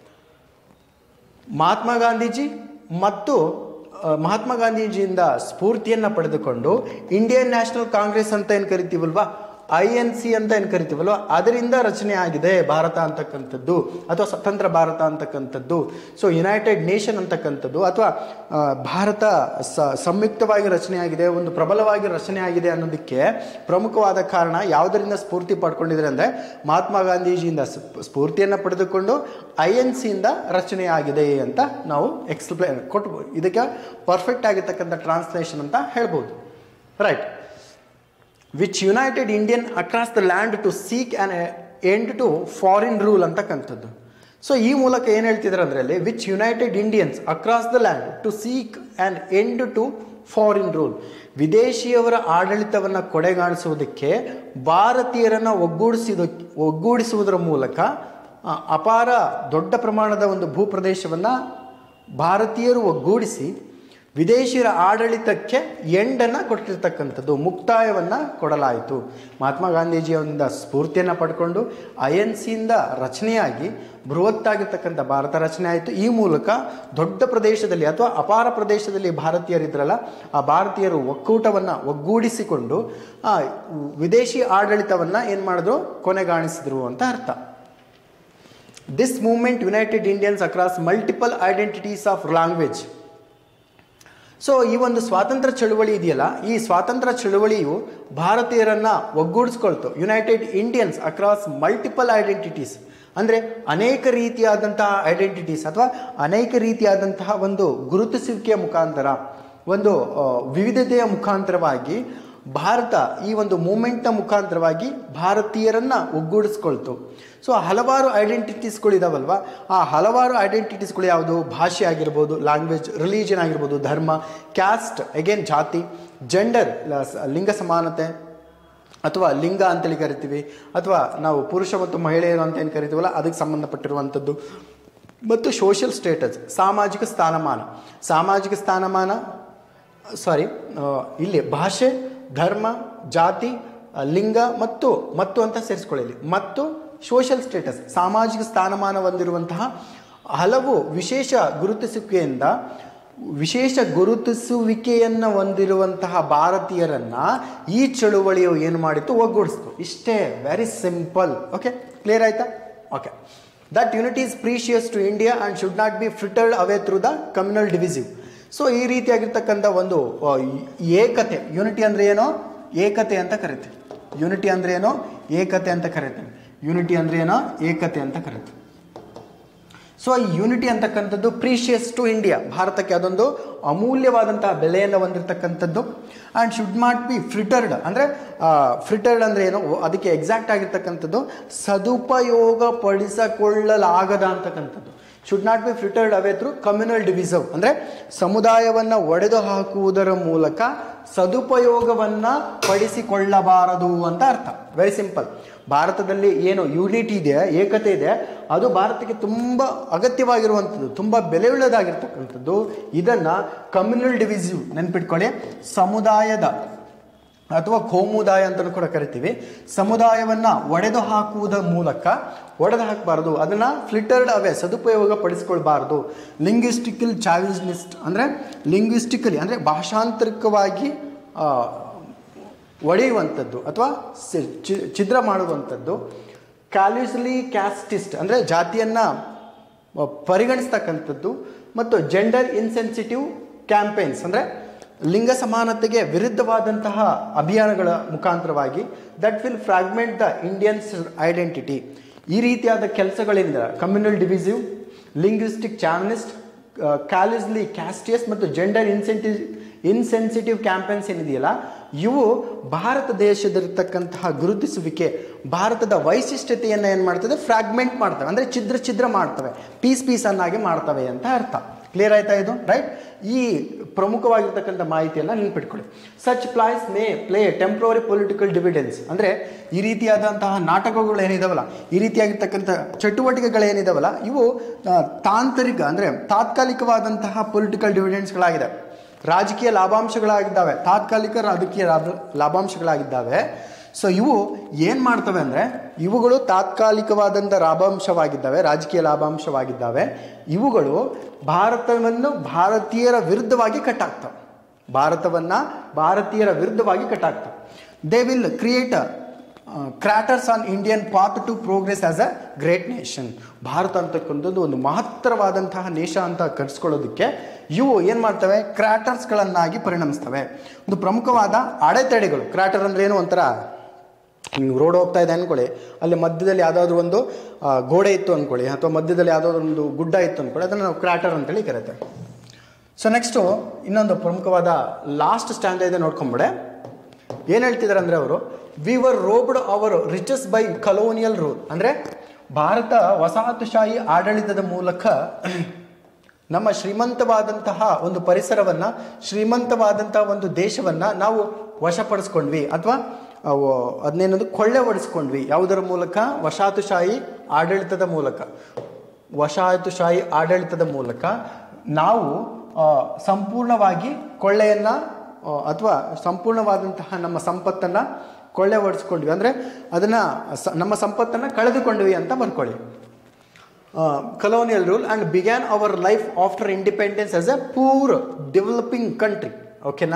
Mahatma Gandhiji ಮತ್ತು ಆ, ಮಹಾತ್ಮ ಗಾಂಧೀಜಿಯಿಂದ ಸ್ಫೂರ್ತಿಯನ್ನು ಪಡೆದುಕೊಂಡು ಇಂಡಿಯನ್ ನ್ಯಾಷನಲ್ ಕಾಂಗ್ರೆಸ್ ಅಂತ ಏನು ಕರಿತೀವಲ್ವಾ ಐ ಎನ್ ಸಿ ಅಂತ ಏನು ಕರಿತೀವಲ್ವ ಅದರಿಂದ ರಚನೆ ಆಗಿದೆ ಭಾರತ ಅಂತಕ್ಕಂಥದ್ದು ಅಥವಾ ಸ್ವತಂತ್ರ ಭಾರತ ಅಂತಕ್ಕಂಥದ್ದು ಸೊ ಯುನೈಟೆಡ್ ನೇಷನ್ ಅಂತಕ್ಕಂಥದ್ದು ಅಥವಾ ಆ, ಭಾರತ ಸ ಸಂಯುಕ್ತವಾಗಿ ರಚನೆ ಆಗಿದೆ ಒಂದು ಪ್ರಬಲವಾಗಿ ರಚನೆ ಆಗಿದೆ ಅನ್ನೋದಕ್ಕೆ ಪ್ರಮುಖವಾದ ಕಾರಣ ಯಾವುದರಿಂದ ಸ್ಫೂರ್ತಿ ಪಡ್ಕೊಂಡಿದ್ದಾರೆ ಅಂದರೆ ಮಹಾತ್ಮ ಗಾಂಧೀಜಿಯಿಂದ ಸ್ಫ- ಸ್ಫೂರ್ತಿಯನ್ನು ಪಡೆದುಕೊಂಡು ಐ ಎನ್ ಸಿಯಿಂದ ರಚನೆ ಆಗಿದೆ ಅಂತ ನಾವು ಎಕ್ಸ್ಪ್ಲೇನ್ ಕೊಟ್ಬೋದು ಇದಕ್ಕೆ ಪರ್ಫೆಕ್ಟ್ ಆಗಿರ್ತಕ್ಕಂಥ ಟ್ರಾನ್ಸ್ಲೇಷನ್ ಅಂತ ಹೇಳ್ಬೋದು right which united Indian across the land to seek an end to foreign rule ಅಂತಕ್ಕಂಥದ್ದು ಸೊ ಈ ಮೂಲಕ ಏನು ಹೇಳ್ತಿದ್ದಾರೆ ಅಂದರೆ ಅಲ್ಲಿ which united Indians across the land to seek an end to foreign rule ವಿದೇಶಿಯವರ ಆಡಳಿತವನ್ನು ಕೊಡೆಗಾಣಿಸುವುದಕ್ಕೆ ಭಾರತೀಯರನ್ನು ಒಗ್ಗೂಡಿಸಿದ ಒಗ್ಗೂಡಿಸುವುದರ ಮೂಲಕ ಆ, ಅಪಾರ ದೊಡ್ಡ ಪ್ರಮಾಣದ ಒಂದು ಭೂಪ್ರದೇಶವನ್ನು ಭಾರತೀಯರು ಒಗ್ಗೂಡಿಸಿ ವಿದೇಶಿಯರ ಆಡಳಿತಕ್ಕೆ ಎಂಡನ್ನು ಕೊಟ್ಟಿರ್ತಕ್ಕಂಥದ್ದು ಮುಕ್ತಾಯವನ್ನು ಕೊಡಲಾಯಿತು ಮಹಾತ್ಮ ಗಾಂಧೀಜಿಯವರಿಂದ ಸ್ಫೂರ್ತಿಯನ್ನು ಪಡ್ಕೊಂಡು ಐ ಎನ್ ಸಿಯಿಂದ ರಚನೆಯಾಗಿ ಬೃಹತ್ತಾಗಿರ್ತಕ್ಕಂಥ ಭಾರತ ರಚನೆ ಆಯಿತು ಈ ಮೂಲಕ ದೊಡ್ಡ ಪ್ರದೇಶದಲ್ಲಿ ಅಥವಾ ಅಪಾರ ಪ್ರದೇಶದಲ್ಲಿ ಭಾರತೀಯರಿದ್ರಲ್ಲ ಆ ಭಾರತೀಯರು ಒಕ್ಕೂಟವನ್ನು ಒಗ್ಗೂಡಿಸಿಕೊಂಡು ಆ ವಿದೇಶಿ ಆಡಳಿತವನ್ನು ಏನು ಮಾಡಿದ್ರು ಕೊನೆಗಾಣಿಸಿದ್ರು ಅಂತ ಅರ್ಥ this movement united Indians across multiple identities of language so ಈ ಒಂದು ಸ್ವಾತಂತ್ರ್ಯ ಚಳುವಳಿ ಇದೆಯಲ್ಲ ಈ ಸ್ವಾತಂತ್ರ್ಯ ಚಳುವಳಿಯು ಭಾರತೀಯರನ್ನ ಒಗ್ಗೂಡಿಸ್ಕೊಳ್ತು united Indians across multiple identities ಅಂದರೆ ಅನೇಕ ರೀತಿಯಾದಂತಹ ಐಡೆಂಟಿಟೀಸ್ ಅಥವಾ ಅನೇಕ ರೀತಿಯಾದಂತಹ ಒಂದು ಗುರುತಿಸುವಿಕೆಯ ಮುಖಾಂತರ ಒಂದು ಆ, ವಿವಿಧತೆಯ ಮುಖಾಂತರವಾಗಿ ಭಾರತ ಈ ಒಂದು ಮೂಮೆಂಟ್ನ ಮುಖಾಂತರವಾಗಿ ಭಾರತೀಯರನ್ನ ಒಗ್ಗೂಡಿಸ್ಕೊಳ್ತು ಸೊ ಹಲವಾರು ಐಡೆಂಟಿಟೀಸ್ಗಳು ಇದಾವಲ್ವಾ ಆ ಹಲವಾರು ಐಡೆಂಟಿಟೀಸ್ಗಳು ಯಾವುದು ಭಾಷೆ ಆಗಿರ್ಬೋದು ಲ್ಯಾಂಗ್ವೇಜ್ ರಿಲಿಜನ್ ಆಗಿರ್ಬೋದು ಧರ್ಮ ಕ್ಯಾಸ್ಟ್ ಅಗೇನ್ ಜಾತಿ ಜೆಂಡರ್ ಲಿಂಗ ಸಮಾನತೆ ಅಥವಾ ಲಿಂಗ ಅಂತೇಳಿ ಕರಿತೀವಿ ಅಥವಾ ನಾವು ಪುರುಷ ಮತ್ತು ಮಹಿಳೆಯರು ಅಂತ ಏನು ಕರಿತೀವಲ್ಲ ಅದಕ್ಕೆ ಸಂಬಂಧಪಟ್ಟಿರುವಂಥದ್ದು ಮತ್ತು ಸೋಷಿಯಲ್ ಸ್ಟೇಟಸ್ ಸಾಮಾಜಿಕ ಸ್ಥಾನಮಾನ ಸಾಮಾಜಿಕ ಸ್ಥಾನಮಾನ ಸಾರಿ ಇಲ್ಲಿ ಭಾಷೆ ಧರ್ಮ ಜಾತಿ ಆ, ಲಿಂಗ ಮತ್ತು ಮತ್ತು ಅಂತ ಸೇರಿಸ್ಕೊಳ್ಳಿ ಇಲ್ಲಿ ಮತ್ತು ಸೋಷಿಯಲ್ ಸ್ಟೇಟಸ್ ಸಾಮಾಜಿಕ ಸ್ಥಾನಮಾನ ಹೊಂದಿರುವಂತಹ ಹಲವು ವಿಶೇಷ ಗುರುತಿಸುವಿಕೆಯಿಂದ ವಿಶೇಷ ಗುರುತಿಸುವಿಕೆಯನ್ನು ಹೊಂದಿರುವಂತಹ ಭಾರತೀಯರನ್ನ ಈ ಚಳುವಳಿಯು ಏನು ಮಾಡಿತ್ತು ಒಗ್ಗೂಡಿಸ್ತು ಇಷ್ಟೇ ವೆರಿ ಸಿಂಪಲ್ ಓಕೆ ಕ್ಲಿಯರ್ ಆಯ್ತಾ okay that unity is precious to India and should not be frittered away through the communal divisive so ಈ ರೀತಿಯಾಗಿರ್ತಕ್ಕಂಥ ಒಂದು ಆ, ಏಕತೆ ಯುನಿಟಿ ಅಂದರೆ ಏನೋ ಏಕತೆ ಅಂತ ಕರಿತೀವಿ ಯುನಿಟಿ ಅಂದರೆ ಏನೋ ಏಕತೆ ಅಂತ ಕರಿತೀವಿ ಯುನಿಟಿ ಅಂದರೆ ಏನೋ ಏಕತೆ ಅಂತ ಕರಿತೀವಿ ಸೊ ಈ ಯೂನಿಟಿ ಅಂತಕ್ಕಂಥದ್ದು ಪ್ರೀಶಿಯಸ್ ಟು ಇಂಡಿಯಾ ಭಾರತಕ್ಕೆ ಅದೊಂದು ಅಮೂಲ್ಯವಾದಂತಹ ಬೆಲೆಯನ್ನು ಹೊಂದಿರತಕ್ಕಂಥದ್ದು and should not be frittered ಅಂದರೆ ಫ್ರಿಟರ್ಡ್ ಅಂದರೆ ಏನು ಅದಕ್ಕೆ ಎಕ್ಸಾಕ್ಟ್ ಆಗಿರ್ತಕ್ಕಂಥದ್ದು ಸದುಪಯೋಗ ಪಡಿಸಿಕೊಳ್ಳಲಾಗದ ಅಂತಕ್ಕಂಥದ್ದು should not be frittered away through communal divisive ಅಂದರೆ ಸಮುದಾಯವನ್ನು ಒಡೆದು ಹಾಕುವುದರ ಮೂಲಕ ಸದುಪಯೋಗವನ್ನು ಪಡಿಸಿಕೊಳ್ಳಬಾರದು ಅಂತ ಅರ್ಥ ವೆರಿ ಸಿಂಪಲ್ ಭಾರತದಲ್ಲಿ ಏನು ಯೂನಿಟಿ ಇದೆ ಏಕತೆ ಇದೆ ಅದು ಭಾರತಕ್ಕೆ ತುಂಬ ಅಗತ್ಯವಾಗಿರುವಂಥದ್ದು ತುಂಬ ಬೆಲೆಯುಳ್ಳದಾಗಿರ್ತಕ್ಕಂಥದ್ದು ಇದನ್ನು ಕಮ್ಯುನಲ್ ಡಿವಿಸಿವ್ ನೆನ್ಪಿಟ್ಕೊಳ್ಳಿ ಸಮುದಾಯದ ಅಥವಾ ಕೋಮುದಾಯ ಅಂತಲೂ ಕೂಡ ಕರಿತೀವಿ ಸಮುದಾಯವನ್ನು ಒಡೆದು ಹಾಕುವುದರ ಮೂಲಕ ಒಡೆದು ಹಾಕಬಾರ್ದು ಅದನ್ನು ಫ್ಲಿಟರ್ಡ್ ಅವೇ ಸದುಪಯೋಗ ಪಡಿಸ್ಕೊಳ್ಬಾರ್ದು ಲಿಂಗ್ವಿಸ್ಟಿಕಲ್ ಚಾವಿಸ್ನಿಸ್ಟ್ ಅಂದರೆ ಲಿಂಗ್ವಿಸ್ಟಿಕಲಿ ಅಂದರೆ ಭಾಷಾಂತರಿಕವಾಗಿ ಆ, ಒಡೆಯುವಂಥದ್ದು ಅಥವಾ ಸಿ- ಚಿ- ಛಿದ್ರ ಮಾಡುವಂಥದ್ದು ಕ್ಯಾಲ್ಯೂಸ್ಲಿ ಕ್ಯಾಸ್ಟಿಸ್ಟ್ ಅಂದರೆ ಜಾತಿಯನ್ನು ಪರಿಗಣಿಸ್ತಕ್ಕಂಥದ್ದು ಮತ್ತು ಜೆಂಡರ್ ಇನ್ಸೆನ್ಸಿಟಿವ್ ಕ್ಯಾಂಪೇನ್ಸ್ ಅಂದರೆ ಲಿಂಗ ಸಮಾನತೆಗೆ ವಿರುದ್ಧವಾದಂತಹ ಅಭಿಯಾನಗಳ ಮುಖಾಂತರವಾಗಿ that will fragment the Indians identity ಈ ರೀತಿಯಾದ ಕೆಲಸಗಳಿಂದ communal divisive linguistic chauvinist callously casteist ಮತ್ತು ಜೆಂಡರ್ ಇನ್ಸೆಂಟಿವ್ ಇನ್ಸೆನ್ಸಿಟಿವ್ ಕ್ಯಾಂಪೇನ್ಸ್ ಏನಿದೆಯಲ್ಲ ಇವು ಭಾರತ ದೇಶದಲ್ಲಿರ್ತಕ್ಕಂತಹ ಗುರುತಿಸುವಿಕೆ ಭಾರತದ ವೈಶಿಷ್ಟ್ಯತೆಯನ್ನು ಏನು ಮಾಡ್ತದೆ ಫ್ರಾಗ್ಮೆಂಟ್ ಮಾಡ್ತವೆ ಅಂದರೆ ಛಿದ್ರ ಛಿದ್ರ ಮಾಡ್ತವೆ ಪೀಸ್ ಪೀಸನ್ನಾಗಿ ಮಾಡ್ತವೆ ಅಂತ ಅರ್ಥ ಕ್ಲಿಯರ್ ಆಯ್ತಾ ಇದು ರೈಟ್ ಈ ಪ್ರಮುಖವಾಗಿರ್ತಕ್ಕಂಥ ಮಾಹಿತಿಯನ್ನು ನೆನ್ಪಿಟ್ಕೊಳ್ಳಿ such ploys may play temporary political dividends ಅಂದರೆ ಈ ರೀತಿಯಾದಂತಹ ನಾಟಕಗಳು ಏನಿದಾವಲ್ಲ ಈ ರೀತಿಯಾಗಿರ್ತಕ್ಕಂಥ ಚಟುವಟಿಕೆಗಳೇನಿದಾವಲ್ಲ ಇವು ಆ, ತಾಂತ್ರಿಕ ಅಂದರೆ ತಾತ್ಕಾಲಿಕವಾದಂತಹ ಪೊಲಿಟಿಕಲ್ ಡಿವಿಡೆನ್ಸ್ಗಳಾಗಿದೆ ರಾಜಕೀಯ ಲಾಭಾಂಶಗಳಾಗಿದ್ದಾವೆ ತಾತ್ಕಾಲಿಕ ರಾಜಕೀಯ ಲಾಭ ಲಾಭಾಂಶಗಳಾಗಿದ್ದಾವೆ ಸೊ ಇವು ಏನು ಮಾಡ್ತವೆ ಅಂದರೆ ಇವುಗಳು ತಾತ್ಕಾಲಿಕವಾದಂಥ ಲಾಭಾಂಶವಾಗಿದ್ದಾವೆ ರಾಜಕೀಯ ಲಾಭಾಂಶವಾಗಿದ್ದಾವೆ ಇವುಗಳು ಭಾರತವನ್ನು ಭಾರತೀಯರ ವಿರುದ್ಧವಾಗಿ ಕಟ್ಟಾಗ್ತವೆ ಭಾರತವನ್ನು ಭಾರತೀಯರ ವಿರುದ್ಧವಾಗಿ ಕಟ್ಟಾಗ್ತವೆ they will create craters on Indian path to progress as a great nation Bharat ಅಂತಕ್ಕಂಥದ್ದು ಒಂದು ಮಹತ್ತರವಾದಂತಹ ನೇಷ ಅಂತ ಕರೆಸ್ಕೊಳ್ಳೋದಕ್ಕೆ ಇವು ಏನು ಮಾಡ್ತವೆ ಕ್ರಾಟರ್ಸ್ಗಳನ್ನಾಗಿ ಪರಿಣಮಿಸ್ತವೆ ಒಂದು ಪ್ರಮುಖವಾದ ಅಡೆತಡೆಗಳು ಕ್ರಾಟರ್ ಅಂದ್ರೆ ಏನು ಒಂಥರ ನೀವು ರೋಡ್ ಹೋಗ್ತಾ ಇದೆ ಅಂದ್ಕೊಳ್ಳಿ ಅಲ್ಲಿ ಮಧ್ಯದಲ್ಲಿ ಯಾವುದಾದ್ರೂ ಒಂದು ಆ, ಗೋಡೆ ಇತ್ತು ಅಂದ್ಕೊಳ್ಳಿ ಅಥವಾ ಮಧ್ಯದಲ್ಲಿ ಯಾವುದಾದ್ರೂ ಒಂದು ಗುಡ್ಡ ಇತ್ತು ಅಂದ್ಕೊಳ್ಳಿ ಅದನ್ನು ನಾವು ಕ್ರಾಟರ್ ಅಂತೇಳಿ ಕರೀತೇವೆ ಸೊ ನೆಕ್ಸ್ಟು ಇನ್ನೊಂದು ಪ್ರಮುಖವಾದ ಲಾಸ್ಟ್ ಸ್ಟ್ಯಾಂಡ್ ಇದೆ ನೋಡ್ಕೊಂಬಿಡೆ ಏನು ಹೇಳ್ತಿದ್ದಾರೆ ಅಂದರೆ ಅವರು we were robbed our riches by colonial rule ಅಂದರೆ ಭಾರತ ವಸಾಹತುಶಾಹಿ ಆಡಳಿತದ ಮೂಲಕ ನಮ್ಮ ಶ್ರೀಮಂತವಾದಂತಹ ಒಂದು ಪರಿಸರವನ್ನು ಶ್ರೀಮಂತವಾದಂತಹ ಒಂದು ದೇಶವನ್ನು ನಾವು ವಶಪಡಿಸ್ಕೊಂಡ್ವಿ ಅಥವಾ ಅವು ಅದನ್ನೇನೊಂದು ಕೊಳ್ಳೆ ಹೊಡಿಸ್ಕೊಂಡ್ವಿ ಯಾವುದರ ಮೂಲಕ ವಸಾಹತುಶಾಹಿ ಆಡಳಿತದ ಮೂಲಕ ವಸಾಹತುಶಾಹಿ ಆಡಳಿತದ ಮೂಲಕ ನಾವು ಆ, ಸಂಪೂರ್ಣವಾಗಿ ಕೊಳ್ಳೆಯನ್ನು ಅಥವಾ ಸಂಪೂರ್ಣವಾದಂತಹ ನಮ್ಮ ಸಂಪತ್ತನ್ನು ಕೊಳ್ಳೆ ಹೊಡಿಸ್ಕೊಂಡ್ವಿ ಅಂದರೆ ಅದನ್ನು ನಮ್ಮ ಸಂಪತ್ತನ್ನು ಕಳೆದುಕೊಂಡ್ವಿ ಅಂತ ಬರ್ಕೊಳ್ಳಿ colonial rule and began our life after independence as a poor developing country ಓಕೆನಾ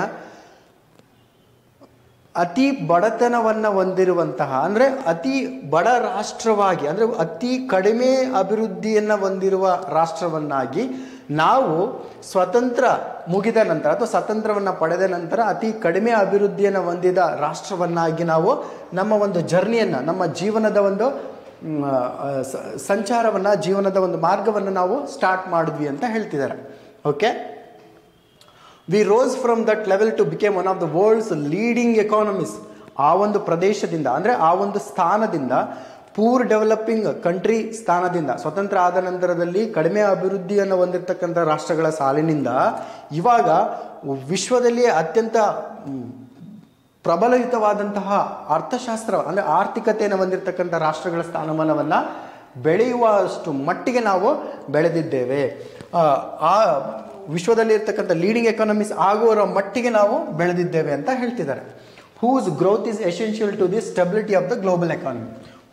ಅತಿ ಬಡತನವನ್ನು ಹೊಂದಿರುವಂತಹ ಅಂದರೆ ಅತಿ ಬಡ ರಾಷ್ಟ್ರವಾಗಿ ಅಂದರೆ ಅತಿ ಕಡಿಮೆ ಅಭಿವೃದ್ಧಿಯನ್ನು ಹೊಂದಿರುವ ರಾಷ್ಟ್ರವನ್ನಾಗಿ ನಾವು ಸ್ವತಂತ್ರ ಮುಗಿದ ನಂತರ ಅಥವಾ ಸ್ವತಂತ್ರವನ್ನು ಪಡೆದ ನಂತರ ಅತಿ ಕಡಿಮೆ ಅಭಿವೃದ್ಧಿಯನ್ನು ಹೊಂದಿದ ರಾಷ್ಟ್ರವನ್ನಾಗಿ ನಾವು ನಮ್ಮ ಒಂದು ಜರ್ನಿಯನ್ನು ನಮ್ಮ ಜೀವನದ ಒಂದು ಮ್, ಆ, ಸ- ಸಂಚಾರವನ್ನು ಜೀವನದ ಒಂದು ಮಾರ್ಗವನ್ನು ನಾವು ಸ್ಟಾರ್ಟ್ ಮಾಡಿದ್ವಿ ಅಂತ ಹೇಳ್ತಿದ್ದಾರೆ okay we rose from that level to became one of the world's leading economies ಆ ಒಂದು ಪ್ರದೇಶದಿಂದ ಅಂದರೆ ಆ ಒಂದು ಸ್ಥಾನದಿಂದ ಪೂರ್ ಡೆವಲಪಿಂಗ್ ಕಂಟ್ರಿ ಸ್ಥಾನದಿಂದ ಸ್ವತಂತ್ರ ಆದ ನಂತರದಲ್ಲಿ ಕಡಿಮೆ ಅಭಿವೃದ್ಧಿಯನ್ನು ಹೊಂದಿರತಕ್ಕಂಥ ರಾಷ್ಟ್ರಗಳ ಸಾಲಿನಿಂದ ಇವಾಗ ವಿಶ್ವದಲ್ಲಿಯೇ ಅತ್ಯಂತ ಮ್, ಪ್ರಬಲಯುತವಾದಂತಹ ಅರ್ಥಶಾಸ್ತ್ರ ಅಂದರೆ ಆರ್ಥಿಕತೆಯನ್ನು ಹೊಂದಿರತಕ್ಕಂಥ ರಾಷ್ಟ್ರಗಳ ಸ್ಥಾನಮಾನವನ್ನು ಬೆಳೆಯುವಷ್ಟು ಮಟ್ಟಿಗೆ ನಾವು ಬೆಳೆದಿದ್ದೇವೆ ಆ, ಆ ವಿಶ್ವದಲ್ಲಿ ಇರ್ತಕ್ಕಂಥ ಲೀಡಿಂಗ್ ಎಕಾನಮೀಸ್ ಆಗುವರ ಮಟ್ಟಿಗೆ ನಾವು ಬೆಳೆದಿದ್ದೇವೆ ಅಂತ ಹೇಳ್ತಿದ್ದಾರೆ whose growth is essential to the stability of the global economy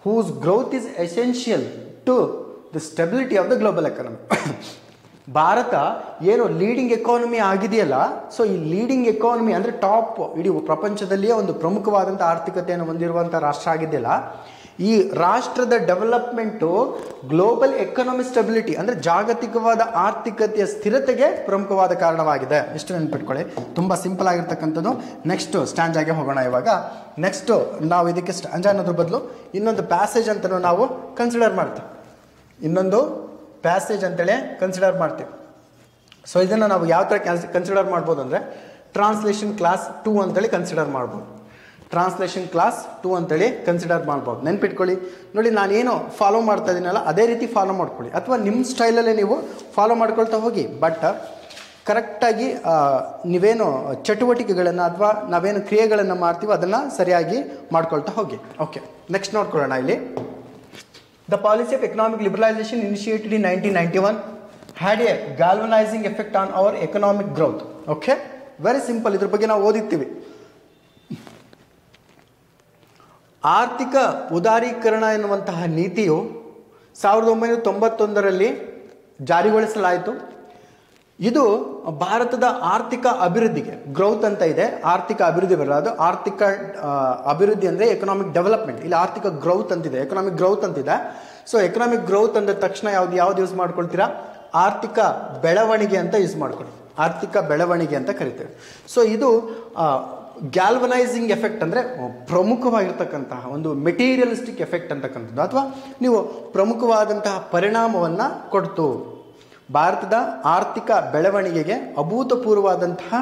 whose growth is essential to the stability of the global economy Bharat ಏನು ಲೀಡಿಂಗ್ ಎಕಾನಮಿ ಆಗಿದೆಯಲ್ಲ ಸೊ ಈ ಲೀಡಿಂಗ್ ಎಕಾನಮಿ ಅಂದರೆ ಟಾಪ್ ಇಡೀ ಪ್ರಪಂಚದಲ್ಲಿಯೇ ಒಂದು ಪ್ರಮುಖವಾದಂಥ ಆರ್ಥಿಕತೆಯನ್ನು ಹೊಂದಿರುವಂಥ ರಾಷ್ಟ್ರ ಆಗಿದೆಯಲ್ಲ ಈ ರಾಷ್ಟ್ರದ ಡೆವಲಪ್ಮೆಂಟು ಗ್ಲೋಬಲ್ ಎಕನಾಮಿ ಸ್ಟೆಬಿಲಿಟಿ ಅಂದರೆ ಜಾಗತಿಕವಾದ ಆರ್ಥಿಕತೆಯ ಸ್ಥಿರತೆಗೆ ಪ್ರಮುಖವಾದ ಕಾರಣವಾಗಿದೆ ಇಷ್ಟು ನೆನ್ಪಿಟ್ಕೊಳ್ಳಿ ತುಂಬ ಸಿಂಪಲ್ ಆಗಿರ್ತಕ್ಕಂಥದ್ದು ನೆಕ್ಸ್ಟ್ ಸ್ಟ್ಯಾಂಜಾಗೆ ಹೋಗೋಣ ಇವಾಗ ನೆಕ್ಸ್ಟು ನಾವು ಇದಕ್ಕೆ ಸ್ಟ್ಯಾಂಜಾ ಅನ್ನೋದ್ರ ಬದಲು ಇನ್ನೊಂದು ಪ್ಯಾಸೇಜ್ ಅಂತಲೂ ನಾವು ಕನ್ಸಿಡರ್ ಮಾಡ್ತೀವಿ ಇನ್ನೊಂದು ಪ್ಯಾಸೇಜ್ ಅಂತೇಳಿ ಕನ್ಸಿಡರ್ ಮಾಡ್ತೀವಿ ಸೊ ಇದನ್ನು ನಾವು ಯಾವ ಥರ ಕ್ಯಾನ್ಸ್ ಕನ್ಸಿಡರ್ ಮಾಡ್ಬೋದು ಅಂದರೆ ಟ್ರಾನ್ಸ್ಲೇಷನ್ ಕ್ಲಾಸ್ ಟೂ ಅಂತೇಳಿ ಕನ್ಸಿಡರ್ ಮಾಡ್ಬೋದು ಟ್ರಾನ್ಸ್ಲೇಷನ್ ಕ್ಲಾಸ್ ಟೂ ಅಂತೇಳಿ ಕನ್ಸಿಡರ್ ಮಾಡ್ಬೋದು ನೆನ್ಪಿಟ್ಕೊಳ್ಳಿ ನೋಡಿ ನಾನೇನು ಫಾಲೋ ಮಾಡ್ತಾ ಇದ್ದೀನಲ್ಲ ಅದೇ ರೀತಿ ಫಾಲೋ ಮಾಡ್ಕೊಳ್ಳಿ ಅಥವಾ ನಿಮ್ಮ ಸ್ಟೈಲಲ್ಲೇ ನೀವು ಫಾಲೋ ಮಾಡ್ಕೊಳ್ತಾ ಹೋಗಿ ಬಟ್ ಕರೆಕ್ಟಾಗಿ ನೀವೇನು ಚಟುವಟಿಕೆಗಳನ್ನು ಅಥವಾ ನಾವೇನು ಕ್ರಿಯೆಗಳನ್ನು ಮಾಡ್ತೀವೋ ಅದನ್ನು ಸರಿಯಾಗಿ ಮಾಡ್ಕೊಳ್ತಾ ಹೋಗಿ ಓಕೆ ನೆಕ್ಸ್ಟ್ ನೋಡ್ಕೊಳ್ಳೋಣ ಇಲ್ಲಿ The policy of economic liberalization initiated in 1991 had a galvanizing effect on our economic growth. Okay? Very simple ಇದ್ರ ಬಗ್ಗೆ ನಾವು ಓದಿರ್ತೀವಿ ಆರ್ಥಿಕ ಉದಾರೀಕರಣ ಎನ್ನುವಂತಹ ನೀತಿಯು ಸಾವಿರದ ಒಂಬೈನೂರ ತೊಂಬತ್ತೊಂದರಲ್ಲಿ ಜಾರಿಗೊಳಿಸಲಾಯಿತು ಇದು ಭಾರತದ ಆರ್ಥಿಕ ಅಭಿವೃದ್ಧಿಗೆ ಗ್ರೌತ್ ಅಂತ ಇದೆ ಆರ್ಥಿಕ ಅಭಿವೃದ್ಧಿ ಬರಲ್ಲ ಅದು ಆರ್ಥಿಕ ಆ, ಅಭಿವೃದ್ಧಿ ಅಂದರೆ ಎಕನಾಮಿಕ್ ಡೆವಲಪ್ಮೆಂಟ್ ಇಲ್ಲಿ ಆರ್ಥಿಕ ಗ್ರೌತ್ ಅಂತಿದೆ ಎಕನಾಮಿಕ್ ಗ್ರೌತ್ ಅಂತಿದೆ ಸೊ ಎಕನಾಮಿಕ್ ಗ್ರೌತ್ ಅಂದ ತಕ್ಷಣ ಯಾವ್ದು ಯಾವ್ದು ಯೂಸ್ ಮಾಡ್ಕೊಳ್ತೀರಾ ಆರ್ಥಿಕ ಬೆಳವಣಿಗೆ ಅಂತ ಯೂಸ್ ಮಾಡ್ಕೊಳ್ಳಿ ಆರ್ಥಿಕ ಬೆಳವಣಿಗೆ ಅಂತ ಕರಿತೇವೆ ಸೊ ಇದು ಗ್ಯಾಲ್ವನೈಸಿಂಗ್ ಎಫೆಕ್ಟ್ ಅಂದರೆ ಪ್ರಮುಖವಾಗಿರ್ತಕ್ಕಂತಹ ಒಂದು ಮೆಟೀರಿಯಲಿಸ್ಟಿಕ್ ಎಫೆಕ್ಟ್ ಅಂತಕ್ಕಂಥದ್ದು ಅಥವಾ ನೀವು ಪ್ರಮುಖವಾದಂತಹ ಪರಿಣಾಮವನ್ನು ಕೊಡ್ತು ಭಾರತದ ಆರ್ಥಿಕ ಬೆಳವಣಿಗೆಗೆ ಅಭೂತಪೂರ್ವವಾದಂತಹ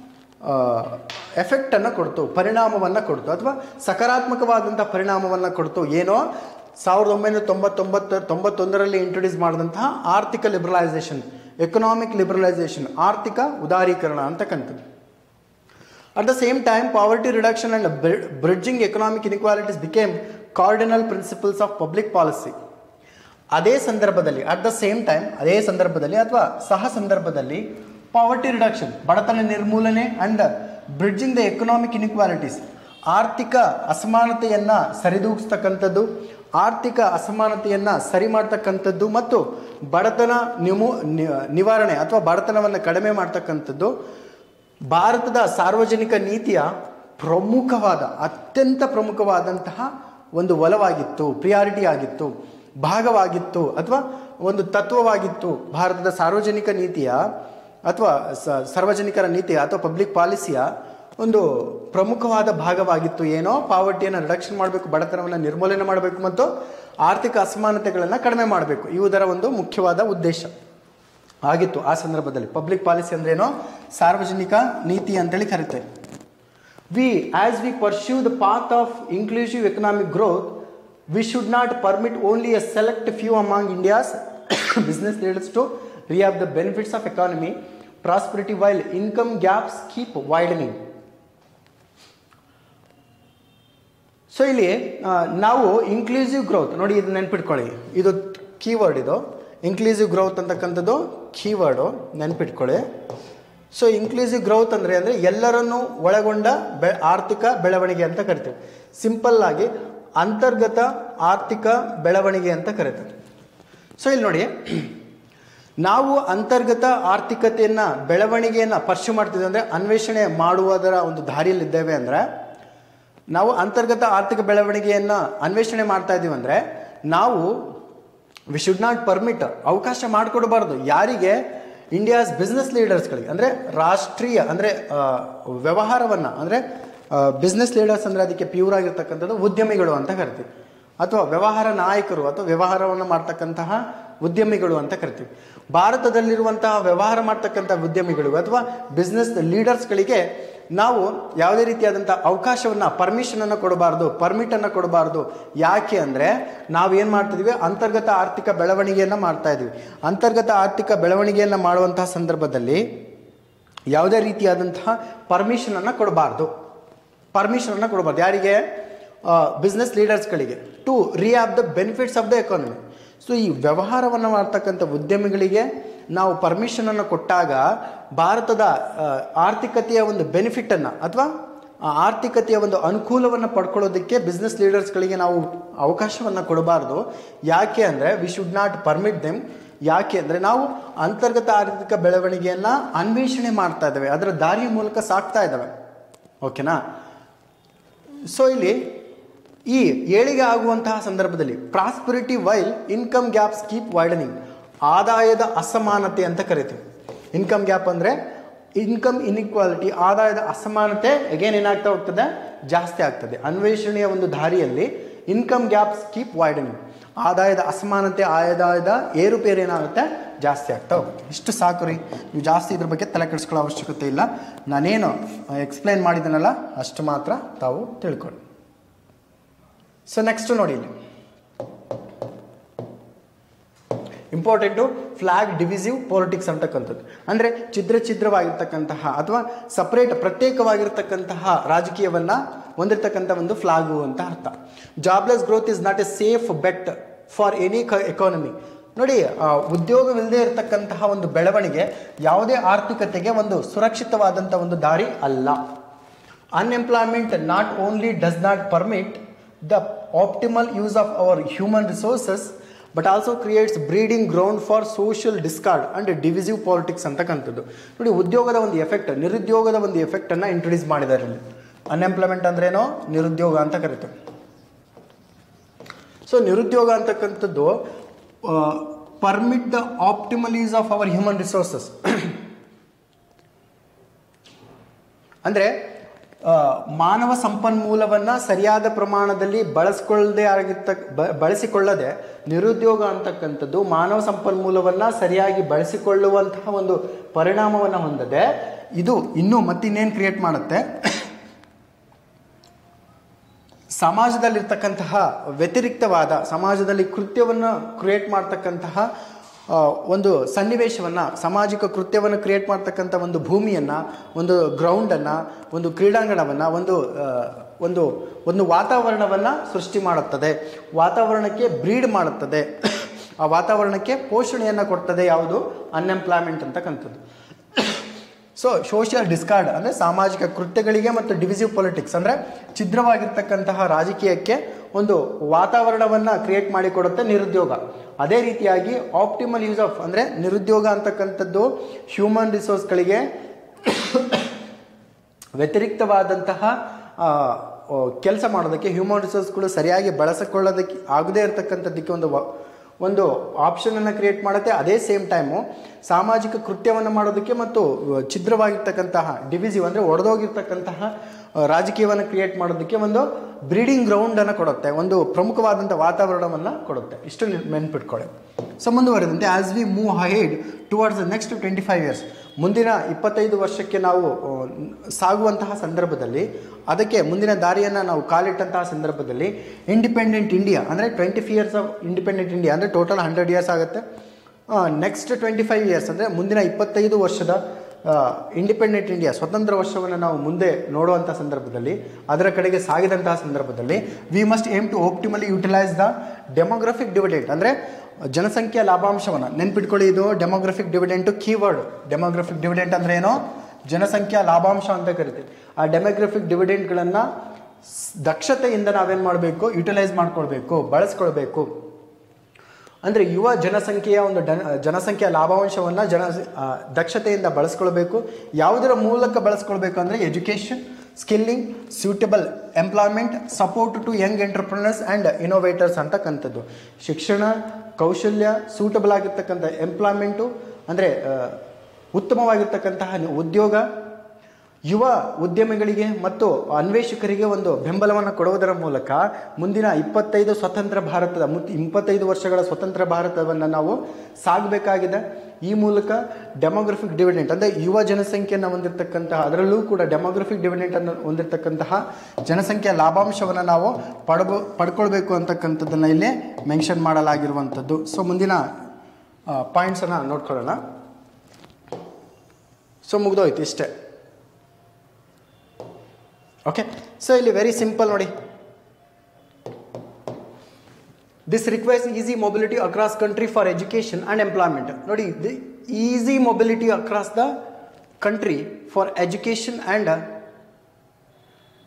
ಎಫೆಕ್ಟನ್ನು ಕೊಡ್ತು ಪರಿಣಾಮವನ್ನು ಕೊಡ್ತು ಅಥವಾ ಸಕಾರಾತ್ಮಕವಾದಂತಹ ಪರಿಣಾಮವನ್ನು ಕೊಡ್ತು ಏನೋ ಸಾವಿರದ ಒಂಬೈನೂರ ತೊಂಬತ್ತೊಂಬತ್ತು ತೊಂಬತ್ತೊಂದರಲ್ಲಿ ಇಂಟ್ರೊಡ್ಯೂಸ್ ಮಾಡಿದಂತಹ ಆರ್ಥಿಕ ಲಿಬರಲೈಸೇಷನ್ ಎಕನಾಮಿಕ್ ಲಿಬರಲೈಸೇಷನ್ ಆರ್ಥಿಕ ಉದಾರೀಕರಣ ಅಂತಕ್ಕಂಥದ್ದು At the same time, poverty reduction and bri- bridging economic inequalities became cardinal principles of public policy. ಅದೇ ಸಂದರ್ಭದಲ್ಲಿ ಅಟ್ ದ ಸೇಮ್ ಟೈಮ್ ಅದೇ ಸಂದರ್ಭದಲ್ಲಿ ಅಥವಾ ಸಹ ಸಂದರ್ಭದಲ್ಲಿ ಪಾವರ್ಟಿ ರಿಡಕ್ಷನ್ ಬಡತನ ನಿರ್ಮೂಲನೆ and bridging the economic inequalities ಆರ್ಥಿಕ ಅಸಮಾನತೆಯನ್ನು ಸರಿದೂಗಿಸ್ತಕ್ಕಂಥದ್ದು ಆರ್ಥಿಕ ಅಸಮಾನತೆಯನ್ನು ಸರಿ ಮಾಡ್ತಕ್ಕಂಥದ್ದು ಮತ್ತು ಬಡತನ ನಿಮು ನಿ- ನಿವಾರಣೆ ಅಥವಾ ಬಡತನವನ್ನು ಕಡಿಮೆ ಮಾಡ್ತಕ್ಕಂಥದ್ದು ಭಾರತದ ಸಾರ್ವಜನಿಕ ನೀತಿಯ ಪ್ರಮುಖವಾದ ಅತ್ಯಂತ ಪ್ರಮುಖವಾದಂತಹ ಒಂದು ಒಲವಾಗಿತ್ತು ಪ್ರಿಯಾರಿಟಿ ಆಗಿತ್ತು ಭಾಗವಾಗಿತ್ತು ಅಥವಾ ಒಂದು ತತ್ವವಾಗಿತ್ತು ಭಾರತದ ಸಾರ್ವಜನಿಕ ನೀತಿಯ ಅಥವಾ ಸ- ಸಾರ್ವಜನಿಕರ ನೀತಿಯ ಅಥವಾ ಪಬ್ಲಿಕ್ ಪಾಲಿಸಿಯ ಒಂದು ಪ್ರಮುಖವಾದ ಭಾಗವಾಗಿತ್ತು ಏನೋ ಪಾವರ್ಟಿಯನ್ನು ರಿಡಕ್ಷನ್ ಮಾಡಬೇಕು ಬಡತನವನ್ನು ನಿರ್ಮೂಲನೆ ಮಾಡಬೇಕು ಮತ್ತು ಆರ್ಥಿಕ ಅಸಮಾನತೆಗಳನ್ನು ಕಡಿಮೆ ಮಾಡಬೇಕು ಇವುದರ ಒಂದು ಮುಖ್ಯವಾದ ಉದ್ದೇಶ ಆಗಿತ್ತು ಆ ಸಂದರ್ಭದಲ್ಲಿ ಪಬ್ಲಿಕ್ ಪಾಲಿಸಿ ಅಂದ್ರೇನೋ ಸಾರ್ವಜನಿಕ ನೀತಿ ಅಂತೇಳಿ ಕರಿತೇವೆ we as we pursue the path of inclusive economic growth we should not permit only a select few among India's business leaders to reap the benefits of economy prosperity while income gaps keep widening so ಇಲ್ಲಿ ಆ, ನಾವು inclusive growth ನೋಡಿ ಇದು ನೆನ್ಪಿಟ್ಕೊಳ್ಳಿ ಇದು keyword ಇದು inclusive growth ಅಂತಕ್ಕಂಥದ್ದು keyword ನೆನ್ಪಿಟ್ಕೊಳ್ಳಿ ಸೊ ಇನ್ಕ್ಲೂಸಿವ್ ಗ್ರೋತ್ ಅಂದರೆ ಅಂದರೆ ಎಲ್ಲರನ್ನೂ ಒಳಗೊಂಡ ಬೆ ಆರ್ಥಿಕ ಬೆಳವಣಿಗೆ ಅಂತ ಕರಿತೀವಿ ಸಿಂಪಲ್ ಆಗಿ ಅಂತರ್ಗತ ಆರ್ಥಿಕ ಬೆಳವಣಿಗೆ ಅಂತ ಕರಿತೀವಿ ಸೊ ಇಲ್ಲಿ ನೋಡಿ ನಾವು ಅಂತರ್ಗತ ಆರ್ಥಿಕತೆಯನ್ನು ಬೆಳವಣಿಗೆಯನ್ನು ಪರ್ಶ್ಯೂ ಮಾಡ್ತಿದ್ವಿ ಅಂದರೆ ಅನ್ವೇಷಣೆ ಮಾಡುವುದರ ಒಂದು ದಾರಿಯಲ್ಲಿದ್ದೇವೆ ಅಂದರೆ ನಾವು ಅಂತರ್ಗತ ಆರ್ಥಿಕ ಬೆಳವಣಿಗೆಯನ್ನು ಅನ್ವೇಷಣೆ ಮಾಡ್ತಾ ಇದ್ದೀವಿ ಅಂದರೆ ನಾವು ವಿ ಶುಡ್ ನಾಟ್ ಪರ್ಮಿಟ್ ಅವಕಾಶ ಮಾಡಿಕೊಡಬಾರ್ದು ಯಾರಿಗೆ ಇಂಡಿಯಾಸ್ ಬಿಸ್ನೆಸ್ ಲೀಡರ್ಸ್ಗಳಿಗೆ ಅಂದರೆ ರಾಷ್ಟ್ರೀಯ ಅಂದರೆ ವ್ಯವಹಾರವನ್ನು ಅಂದರೆ ಬಿಸ್ನೆಸ್ ಲೀಡರ್ಸ್ ಅಂದರೆ ಅದಕ್ಕೆ ಪ್ಯೂರ್ ಆಗಿರ್ತಕ್ಕಂಥದ್ದು ಉದ್ಯಮಿಗಳು ಅಂತ ಕರಿತೀವಿ ಅಥವಾ ವ್ಯವಹಾರ ನಾಯಕರು ಅಥವಾ ವ್ಯವಹಾರವನ್ನು ಮಾಡ್ತಕ್ಕಂತಹ ಉದ್ಯಮಿಗಳು ಅಂತ ಕರಿತೀವಿ ಭಾರತದಲ್ಲಿರುವಂತಹ ವ್ಯವಹಾರ ಮಾಡ್ತಕ್ಕಂಥ ಉದ್ಯಮಿಗಳು ಅಥವಾ ಬಿಸ್ನೆಸ್ ಲೀಡರ್ಸ್ಗಳಿಗೆ ನಾವು ಯಾವುದೇ ರೀತಿಯಾದಂಥ ಅವಕಾಶವನ್ನು ಪರ್ಮಿಷನನ್ನು ಕೊಡಬಾರ್ದು ಪರ್ಮಿಟನ್ನು ಕೊಡಬಾರ್ದು ಯಾಕೆ ಅಂದರೆ ನಾವು ಏನು ಮಾಡ್ತಿದ್ವಿ ಅಂತರ್ಗತ ಆರ್ಥಿಕ ಬೆಳವಣಿಗೆಯನ್ನು ಮಾಡ್ತಾ ಇದ್ವಿ ಅಂತರ್ಗತ ಆರ್ಥಿಕ ಬೆಳವಣಿಗೆಯನ್ನು ಮಾಡುವಂತಹ ಸಂದರ್ಭದಲ್ಲಿ ಯಾವುದೇ ರೀತಿಯಾದಂತಹ ಪರ್ಮಿಷನನ್ನು ಕೊಡಬಾರ್ದು ಪರ್ಮಿಷನನ್ನು ಕೊಡಬಾರ್ದು ಯಾರಿಗೆ ಬಿಸ್ನೆಸ್ ಲೀಡರ್ಸ್ಗಳಿಗೆ to reap the benefits of the economy so ಈ ವ್ಯವಹಾರವನ್ನು ಮಾಡ್ತಕ್ಕಂಥ ಉದ್ಯಮಿಗಳಿಗೆ ನಾವು ಪರ್ಮಿಷನನ್ನು ಕೊಟ್ಟಾಗ ಭಾರತದ ಆ, ಆರ್ಥಿಕತೆಯ ಒಂದು ಬೆನಿಫಿಟನ್ನು ಅಥವಾ ಆ ಆರ್ಥಿಕತೆಯ ಒಂದು ಅನುಕೂಲವನ್ನು ಪಡ್ಕೊಳ್ಳೋದಕ್ಕೆ ಬಿಸ್ನೆಸ್ ಲೀಡರ್ಸ್ಗಳಿಗೆ ನಾವು ಅವಕಾಶವನ್ನು ಕೊಡಬಾರ್ದು ಯಾಕೆ ಅಂದರೆ we should not permit them ಯಾಕೆ ಅಂದರೆ ನಾವು ಅಂತರ್ಗತ ಆರ್ಥಿಕ ಬೆಳವಣಿಗೆಯನ್ನು ಅನ್ವೇಷಣೆ ಮಾಡ್ತಾ ಇದ್ದೇವೆ ಅದರ ದಾರಿಯ ಮೂಲಕ ಸಾಕ್ತಾ ಇದ್ದಾವೆ ಓಕೆನಾ ಸೊ ಇಲ್ಲಿ ಈ ಏಳಿಗೆ ಆಗುವಂತಹ ಸಂದರ್ಭದಲ್ಲಿ prosperity while income gaps keep widening ಆದಾಯದ ಅಸಮಾನತೆ ಅಂತ ಕರಿತೀವಿ ಇನ್ಕಮ್ ಗ್ಯಾಪ್ ಅಂದರೆ ಇನ್ಕಮ್ ಇನ್ಇಕ್ವಾಲಿಟಿ ಆದಾಯದ ಅಸಮಾನತೆ ಅಗೇನ್ ಏನಾಗ್ತಾ ಹೋಗ್ತದೆ ಜಾಸ್ತಿ ಆಗ್ತದೆ ಅನ್ವೇಷಣೆಯ ಒಂದು ದಾರಿಯಲ್ಲಿ ಇನ್ಕಮ್ ಗ್ಯಾಪ್ಸ್ ಕೀಪ್ ವೈಡನಿಂಗ್ ಆದಾಯದ ಅಸಮಾನತೆ ಆದಾಯದ ಏರುಪೇರು ಏನಾಗುತ್ತೆ ಜಾಸ್ತಿ ಆಗ್ತಾ ಹೋಗುತ್ತೆ ಇಷ್ಟು ಸಾಕು ರೀ ನೀವು ಜಾಸ್ತಿ ಇದ್ರ ಬಗ್ಗೆ ತಲೆ ಕೆಡಿಸ್ಕೊಳ್ಳೋ ಅವಶ್ಯಕತೆ ಇಲ್ಲ ನಾನೇನು ಎಕ್ಸ್ಪ್ಲೈನ್ ಮಾಡಿದ್ದೀನಲ್ಲ ಅಷ್ಟು ಮಾತ್ರ ತಾವು ತಿಳ್ಕೊಳ್ಳಿ ಸೊ ನೆಕ್ಸ್ಟ್ ನೋಡಿ ಇಲ್ಲಿ ಇಂಪಾರ್ಟೆಂಟು ಫ್ಲಾಗ್ ಡಿವಿಸಿವ್ ಪೊಲಿಟಿಕ್ಸ್ ಅಂತಕ್ಕಂಥದ್ದು ಅಂದರೆ ಛಿದ್ರ ಛಿದ್ರವಾಗಿರ್ತಕ್ಕಂತಹ ಅಥವಾ ಸಪ್ರೇಟ್ ಪ್ರತ್ಯೇಕವಾಗಿರ್ತಕ್ಕಂತಹ ರಾಜಕೀಯವನ್ನು ಹೊಂದಿರತಕ್ಕಂಥ ಒಂದು ಫ್ಲಾಗು ಅಂತ ಅರ್ಥ jobless growth is not a safe bet for any economy ನೋಡಿ ಆ, ಉದ್ಯೋಗವಿಲ್ಲದೆ ಇರತಕ್ಕಂತಹ ಒಂದು ಬೆಳವಣಿಗೆ ಯಾವುದೇ ಆರ್ಥಿಕತೆಗೆ ಒಂದು ಸುರಕ್ಷಿತವಾದಂಥ ಒಂದು ದಾರಿ ಅಲ್ಲ unemployment not only does not permit the optimal use of our human resources but also creates breeding ground for social discord and divisive politics ಅಂತಕ್ಕಂಥದ್ದು ನೋಡಿ ಉದ್ಯೋಗದ ಒಂದು ಎಫೆಕ್ಟ್ ನಿರುದ್ಯೋಗದ ಒಂದು ಎಫೆಕ್ಟನ್ನು ಇಂಟ್ರೊಡ್ಯೂಸ್ ಮಾಡಿದ್ದಾರೆ ಇಲ್ಲಿ ಅನ್ಎಂಪ್ಲಾಯ್ಮೆಂಟ್ ಅಂದ್ರೇನೋ ನಿರುದ್ಯೋಗ ಅಂತ ಕರಿತೇವೆ ಸೊ ನಿರುದ್ಯೋಗ ಅಂತಕ್ಕಂಥದ್ದು permit the optimal use of our human resources ಅಂದರೆ ಆ, ಮಾನವ ಸಂಪನ್ಮೂಲವನ್ನು ಸರಿಯಾದ ಪ್ರಮಾಣದಲ್ಲಿ ಬಳಸ್ಕೊಳ್ಳದೆ ಆಗಿರ್ತ ಬ- ಬಳಸಿಕೊಳ್ಳದೆ ನಿರುದ್ಯೋಗ ಅಂತಕ್ಕಂಥದ್ದು ಮಾನವ ಸಂಪನ್ಮೂಲವನ್ನು ಸರಿಯಾಗಿ ಬಳಸಿಕೊಳ್ಳುವಂತಹ ಒಂದು ಪರಿಣಾಮವನ್ನು ಹೊಂದದೆ ಇದು ಇನ್ನೂ ಮತ್ತಿನ್ನೇನು ಕ್ರಿಯೇಟ್ ಮಾಡುತ್ತೆ ಸಮಾಜದಲ್ಲಿರ್ತಕ್ಕಂತಹ ವ್ಯತಿರಿಕ್ತವಾದ ಸಮಾಜದಲ್ಲಿ ಕೃತ್ಯವನ್ನು ಕ್ರಿಯೇಟ್ ಮಾಡ್ತಕ್ಕಂತಹ ಆ, ಒಂದು ಸನ್ನಿವೇಶವನ್ನು ಸಾಮಾಜಿಕ ಕೃತ್ಯವನ್ನು ಕ್ರಿಯೇಟ್ ಮಾಡ್ತಕ್ಕಂಥ ಒಂದು ಭೂಮಿಯನ್ನು ಒಂದು ಗ್ರೌಂಡನ್ನು ಒಂದು ಕ್ರೀಡಾಂಗಣವನ್ನು ಒಂದು ಆ, ಒಂದು ಒಂದು ವಾತಾವರಣವನ್ನು ಸೃಷ್ಟಿ ಮಾಡುತ್ತದೆ ವಾತಾವರಣಕ್ಕೆ ಬ್ರೀಡ್ ಮಾಡುತ್ತದೆ ಆ ವಾತಾವರಣಕ್ಕೆ ಪೋಷಣೆಯನ್ನು ಕೊಡ್ತದೆ ಯಾವುದು ಅನ್ಎಂಪ್ಲಾಯ್ಮೆಂಟ್ ಅಂತಕ್ಕಂಥದ್ದು ಸೊ ಸೋಷಿಯಲ್ ಡಿಸ್ಕಾರ್ಡ್ ಅಂದರೆ ಸಾಮಾಜಿಕ ಕೃತ್ಯಗಳಿಗೆ ಮತ್ತು ಡಿವಿಸಿವ್ ಪೊಲಿಟಿಕ್ಸ್ ಅಂದರೆ ಛಿದ್ರವಾಗಿರ್ತಕ್ಕಂತಹ ರಾಜಕೀಯಕ್ಕೆ ಒಂದು ವಾತಾವರಣವನ್ನು ಕ್ರಿಯೇಟ್ ಮಾಡಿಕೊಡುತ್ತೆ ನಿರುದ್ಯೋಗ ಅದೇ ರೀತಿಯಾಗಿ ಆಪ್ಟಿಮಲ್ ಯೂಸ್ ಆಫ್ ಅಂದರೆ ನಿರುದ್ಯೋಗ ಅಂತಕ್ಕಂಥದ್ದು ಹ್ಯೂಮನ್ ರಿಸೋರ್ಸ್ಗಳಿಗೆ ವ್ಯತಿರಿಕ್ತವಾದಂತಹ ಕೆಲಸ ಮಾಡೋದಕ್ಕೆ ಹ್ಯೂಮನ್ ರಿಸೋರ್ಸ್ಗಳು ಸರಿಯಾಗಿ ಬಳಸಿಕೊಳ್ಳೋದಕ್ಕೆ ಆಗದೇ ಇರತಕ್ಕಂಥದ್ದಕ್ಕೆ ಒಂದು ವ- ಒಂದು ಆಪ್ಷನನ್ನು ಕ್ರಿಯೇಟ್ ಮಾಡುತ್ತೆ ಅದೇ ಸೇಮ್ ಟೈಮು ಸಾಮಾಜಿಕ ಕೃತ್ಯವನ್ನು ಮಾಡೋದಕ್ಕೆ ಮತ್ತು ಅಹ್, ಛಿದ್ರವಾಗಿರ್ತಕ್ಕಂತಹ ಡಿವಿಸಿವ್ ಅಂದರೆ ಒಡೆದೋಗಿರ್ತಕ್ಕಂತಹ ಅಹ್, ರಾಜಕೀಯವನ್ನು ಕ್ರಿಯೇಟ್ ಮಾಡೋದಕ್ಕೆ ಒಂದು ಬ್ರೀಡಿಂಗ್ ಗ್ರೌಂಡನ್ನು ಕೊಡುತ್ತೆ ಒಂದು ಪ್ರಮುಖವಾದಂಥ ವಾತಾವರಣವನ್ನು ಕೊಡುತ್ತೆ ಇಷ್ಟು ನೆನ್- ನೆನ್ಪಿಟ್ಕೊಳ್ಳಿ ಸೊ ಮುಂದುವರೆದಂತೆ as we move ahead towards the next twenty five years ಮುಂದಿನ ಇಪ್ಪತ್ತೈದು ವರ್ಷಕ್ಕೆ ನಾವು ಆ, ಸಾಗುವಂತಹ ಸಂದರ್ಭದಲ್ಲಿ ಅದಕ್ಕೆ ಮುಂದಿನ ದಾರಿಯನ್ನು ನಾವು ಕಾಲಿಟ್ಟಂತಹ ಸಂದರ್ಭದಲ್ಲಿ ಇಂಡಿಪೆಂಡೆಂಟ್ ಇಂಡಿಯಾ ಅಂದರೆ twenty five years of independent India ಅಂದರೆ ಟೋಟಲ್ ಹಂಡ್ರೆಡ್ ಇಯರ್ಸ್ ಆಗುತ್ತೆ ನೆಕ್ಸ್ಟ್ ಟ್ವೆಂಟಿ ಫೈವ್ ಇಯರ್ಸ್ ಅಂದರೆ ಮುಂದಿನ ಇಪ್ಪತ್ತೈದು ವರ್ಷದ ಇಂಡಿಪೆಂಡೆಂಟ್ ಇಂಡಿಯಾ ಸ್ವತಂತ್ರ ವರ್ಷವನ್ನು ನಾವು ಮುಂದೆ ನೋಡುವಂಥ ಸಂದರ್ಭದಲ್ಲಿ ಅದರ ಕಡೆಗೆ ಸಾಗಿದಂತಹ ಸಂದರ್ಭದಲ್ಲಿ we must aim to optimally utilise the demographic dividend ಅಂದರೆ ಜನಸಂಖ್ಯಾ ಲಾಭಾಂಶವನ್ನು ನೆನ್ಪಿಟ್ಕೊಳ್ಳಿ ಇದು demographic dividend keyword demographic dividend ಅಂದ್ರೆ ಏನು ಜನಸಂಖ್ಯಾ ಲಾಭಾಂಶ ಅಂತ ಕರಿತೀವಿ ಆ ಡೆಮೋಗ್ರಫಿಕ್ ಡಿವಿಡೆಂಟ್ಗಳನ್ನು ದಕ್ಷತೆಯಿಂದ ನಾವೇನು ಮಾಡಬೇಕು ಯುಟಿಲೈಸ್ ಮಾಡ್ಕೊಳ್ಬೇಕು ಬಳಸ್ಕೊಳ್ಬೇಕು ಅಂದರೆ ಯುವ ಜನಸಂಖ್ಯೆಯ ಒಂದು ಡ ಜನಸಂಖ್ಯೆಯ ಲಾಭಾಂಶವನ್ನು ಜನ ಆ, ದಕ್ಷತೆಯಿಂದ ಬಳಸ್ಕೊಳ್ಬೇಕು ಯಾವುದರ ಮೂಲಕ ಬಳಸ್ಕೊಳ್ಬೇಕು ಅಂದರೆ education skilling suitable employment support to young entrepreneurs and innovators ಅಂತಕ್ಕಂಥದ್ದು ಶಿಕ್ಷಣ ಕೌಶಲ್ಯ ಸೂಟಬಲ್ ಆಗಿರ್ತಕ್ಕಂಥ ಎಂಪ್ಲಾಯ್ಮೆಂಟು ಅಂದರೆ ಉತ್ತಮವಾಗಿರ್ತಕ್ಕಂತಹ ಉದ್ಯೋಗ ಯುವ ಉದ್ಯಮಿಗಳಿಗೆ ಮತ್ತು ಅನ್ವೇಷಕರಿಗೆ ಒಂದು ಬೆಂಬಲವನ್ನು ಕೊಡುವುದರ ಮೂಲಕ ಮುಂದಿನ ಇಪ್ಪತ್ತೈದು ಸ್ವತಂತ್ರ ಭಾರತದ ಮುತ್ ಇಪ್ಪತ್ತೈದು ವರ್ಷಗಳ ಸ್ವತಂತ್ರ ಭಾರತವನ್ನು ನಾವು ಸಾಗಬೇಕಾಗಿದೆ ಈ ಮೂಲಕ ಡೆಮೋಗ್ರಫಿಕ್ ಡಿವಿಡೆಂಟ್ ಅಂದರೆ ಯುವ ಜನಸಂಖ್ಯೆಯನ್ನು ಹೊಂದಿರತಕ್ಕಂತಹ ಅದರಲ್ಲೂ ಕೂಡ ಡೆಮೋಗ್ರಫಿಕ್ ಡಿವಿಡೆಂಟ್ ಅನ್ನು ಹೊಂದಿರತಕ್ಕಂತಹ ಜನಸಂಖ್ಯೆಯ ಲಾಭಾಂಶವನ್ನು ನಾವು ಪಡಬೋ ಪಡ್ಕೊಳ್ಬೇಕು ಅಂತಕ್ಕಂಥದ್ದನ್ನು ಇಲ್ಲಿ ಮೆನ್ಷನ್ ಮಾಡಲಾಗಿರುವಂಥದ್ದು ಸೊ ಮುಂದಿನ ಪಾಯಿಂಟ್ಸನ್ನು ನೋಡ್ಕೊಳ್ಳೋಣ ಸೊ ಮುಗ್ದೋಯ್ತು ಇಷ್ಟೇ ಓಕೆ ಸೊ ಇಲ್ಲಿ ವೆರಿ ಸಿಂಪಲ್ ನೋಡಿ this requires easy mobility across country for education and employment ನೋಡಿ the easy mobility across the country for education and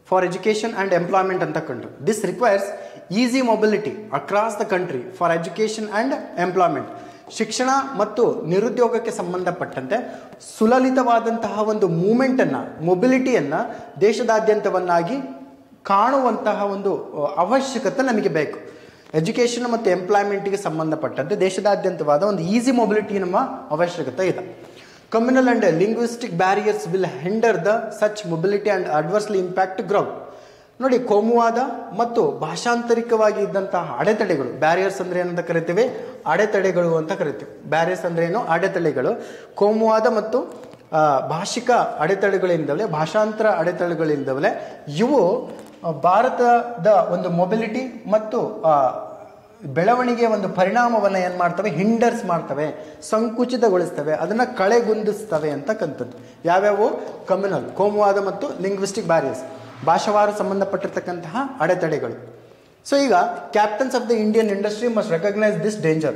for education and employment ಅಂತ ಕಂಡ್ರು this requires easy mobility across the country for education and employment ಶಿಕ್ಷಣ ಮತ್ತು ನಿರುದ್ಯೋಗಕ್ಕೆ ಸಂಬಂಧಪಟ್ಟಂತೆ ಸುಲಲಿತವಾದಂತಹ ಒಂದು ಮೂಮೆಂಟನ್ನು ಮೊಬಿಲಿಟಿಯನ್ನು ದೇಶದಾದ್ಯಂತವನ್ನಾಗಿ ಕಾಣುವಂತಹ ಒಂದು ಅಹ್, ಅವಶ್ಯಕತೆ ನಮಗೆ ಬೇಕು ಎಜುಕೇಷನ್ ಮತ್ತು ಎಂಪ್ಲಾಯ್ಮೆಂಟ್ಗೆ ಸಂಬಂಧಪಟ್ಟಂತೆ ದೇಶದಾದ್ಯಂತವಾದ ಒಂದು ಈಸಿ ಮೊಬಿಲಿಟಿ ನಮ್ಮ ಅವಶ್ಯಕತೆ ಇದೆ communal and linguistic barriers will hinder the such mobility and adversely impact growth ನೋಡಿ ಕೋಮುವಾದ ಮತ್ತು ಭಾಷಾಂತರಿಕವಾಗಿ ಇದ್ದಂತಹ ಅಡೆತಡೆಗಳು ಬ್ಯಾರಿಯರ್ಸ್ ಅಂದ್ರೆ ಏನಂತ ಕರಿತೀವಿ ಅಡೆತಡೆಗಳು ಅಂತ ಕರಿತೀವಿ ಬ್ಯಾರಿಯರ್ಸ್ ಅಂದ್ರೆ ಏನು ಅಡೆತಡೆಗಳು ಕೋಮುವಾದ ಮತ್ತು ಆ, ಭಾಷಿಕ ಅಡೆತಡೆಗಳಿಂದಲೇ ಭಾಷಾಂತರ ಅಡೆತಡೆಗಳಿಂದಲೇ ಇವು ಆ, ಭಾರತದ ಒಂದು ಮೊಬಿಲಿಟಿ ಮತ್ತು ಆ, ಬೆಳವಣಿಗೆಯ ಒಂದು ಪರಿಣಾಮವನ್ನು ಏನು ಮಾಡ್ತವೆ ಹಿಂಡರ್ಸ್ ಮಾಡ್ತವೆ ಸಂಕುಚಿತಗೊಳಿಸ್ತವೆ ಅದನ್ನು ಕಳೆಗುಂದಿಸ್ತವೆ ಅಂತಕ್ಕಂಥದ್ದು ಯಾವ್ಯಾವು ಕಮ್ಯುನಲ್ ಕೋಮುವಾದ ಮತ್ತು ಲಿಂಗ್ವಿಸ್ಟಿಕ್ ಬ್ಯಾರಿಯರ್ಸ್ ಭಾಷಾವಾರು ಸಂಬಂಧಪಟ್ಟಿರ್ತಕ್ಕಂತಹ ಅಡೆತಡೆಗಳು ಸೊ ಈಗ captains of the Indian industry must recognise this danger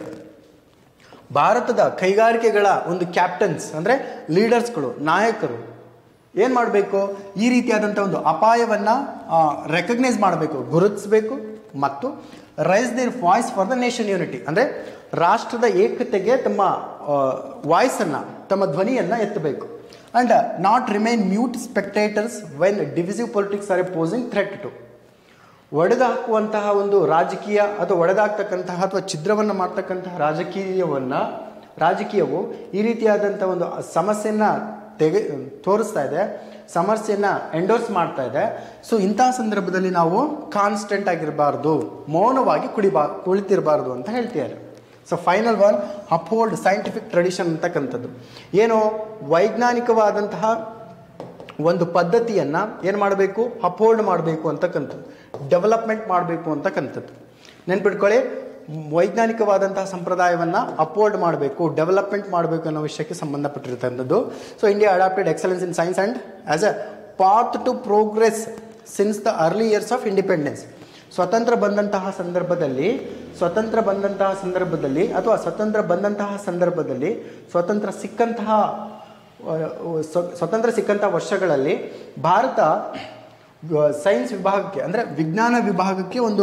ಭಾರತದ ಕೈಗಾರಿಕೆಗಳ ಒಂದು ಕ್ಯಾಪ್ಟನ್ಸ್ ಅಂದರೆ ಲೀಡರ್ಸ್ಗಳು ನಾಯಕರು ಏನು ಮಾಡಬೇಕು ಈ ರೀತಿಯಾದಂಥ ಒಂದು ಅಪಾಯವನ್ನು ರೆಕಗ್ನೈಸ್ ಮಾಡಬೇಕು ಗುರುತಿಸಬೇಕು ಮತ್ತು raise their voice for the nation unity ಅಂದರೆ ರಾಷ್ಟ್ರದ ಏಕತೆಗೆ ತಮ್ಮ ವಾಯ್ಸನ್ನು ತಮ್ಮ ಧ್ವನಿಯನ್ನು ಎತ್ತಬೇಕು and not remain mute spectators when divisive politics are a posing threat to ಒಡೆದು ಹಾಕುವಂತಹ ಒಂದು ರಾಜಕೀಯ ಅಥವಾ ಒಡೆದಾಕ್ತಕ್ಕಂತಹ ಅಥವಾ ಛಿದ್ರವನ್ನು ಮಾಡ್ತಕ್ಕಂತಹ ರಾಜಕೀಯವನ್ನು ರಾಜಕೀಯವು ಈ ರೀತಿಯಾದಂಥ ಒಂದು ಸಮಸ್ಯೆನ ತೆಗೆ ತೋರಿಸ್ತಾ ಇದೆ ಸಮಸ್ಯೆನ ಎಂಡೋರ್ಸ್ ಮಾಡ್ತಾ ಇದೆ ಸೊ ಇಂತಹ ಸಂದರ್ಭದಲ್ಲಿ ನಾವು ಕಾನ್ಸ್ಟೆಂಟ್ ಆಗಿರಬಾರ್ದು ಮೌನವಾಗಿ ಕುಡಿಬಾ ಕುಳಿತಿರಬಾರ್ದು ಅಂತ ಹೇಳ್ತಿದ್ದಾರೆ so final one uphold scientific tradition ಅಂತಕ್ಕಂಥದ್ದು ಏನು ವೈಜ್ಞಾನಿಕವಾದಂತಹ ಒಂದು ಪದ್ಧತಿಯನ್ನು ಏನು ಮಾಡಬೇಕು ಅಪ್ಹೋಲ್ಡ್ ಮಾಡಬೇಕು ಅಂತಕ್ಕಂಥದ್ದು ಡೆವಲಪ್ಮೆಂಟ್ ಮಾಡಬೇಕು ಅಂತಕ್ಕಂಥದ್ದು ನೆನ್ಪಿಟ್ಕೊಳ್ಳಿ ವೈಜ್ಞಾನಿಕವಾದಂತಹ ಸಂಪ್ರದಾಯವನ್ನು ಅಪ್ಹೋಲ್ಡ್ ಮಾಡಬೇಕು ಡೆವಲಪ್ಮೆಂಟ್ ಮಾಡಬೇಕು ಅನ್ನೋ ವಿಷಯಕ್ಕೆ ಸಂಬಂಧಪಟ್ಟಿರ್ತಕ್ಕಂಥದ್ದು so India adapted excellence in science and as a path to progress since the early years of independence ಸ್ವತಂತ್ರ ಬಂದಂತಹ ಸಂದರ್ಭದಲ್ಲಿ ಸ್ವತಂತ್ರ ಬಂದಂತಹ ಸಂದರ್ಭದಲ್ಲಿ ಅಥವಾ ಸ್ವತಂತ್ರ ಬಂದಂತಹ ಸಂದರ್ಭದಲ್ಲಿ ಸ್ವತಂತ್ರ ಸಿಕ್ಕಂತಹ ಅಹ್, ಸ್ವ- ಸ್ವತಂತ್ರ ಸಿಕ್ಕಂಥ ವರ್ಷಗಳಲ್ಲಿ ಭಾರತ ಸೈನ್ಸ್ ವಿಭಾಗಕ್ಕೆ ಅಂದರೆ ವಿಜ್ಞಾನ ವಿಭಾಗಕ್ಕೆ ಒಂದು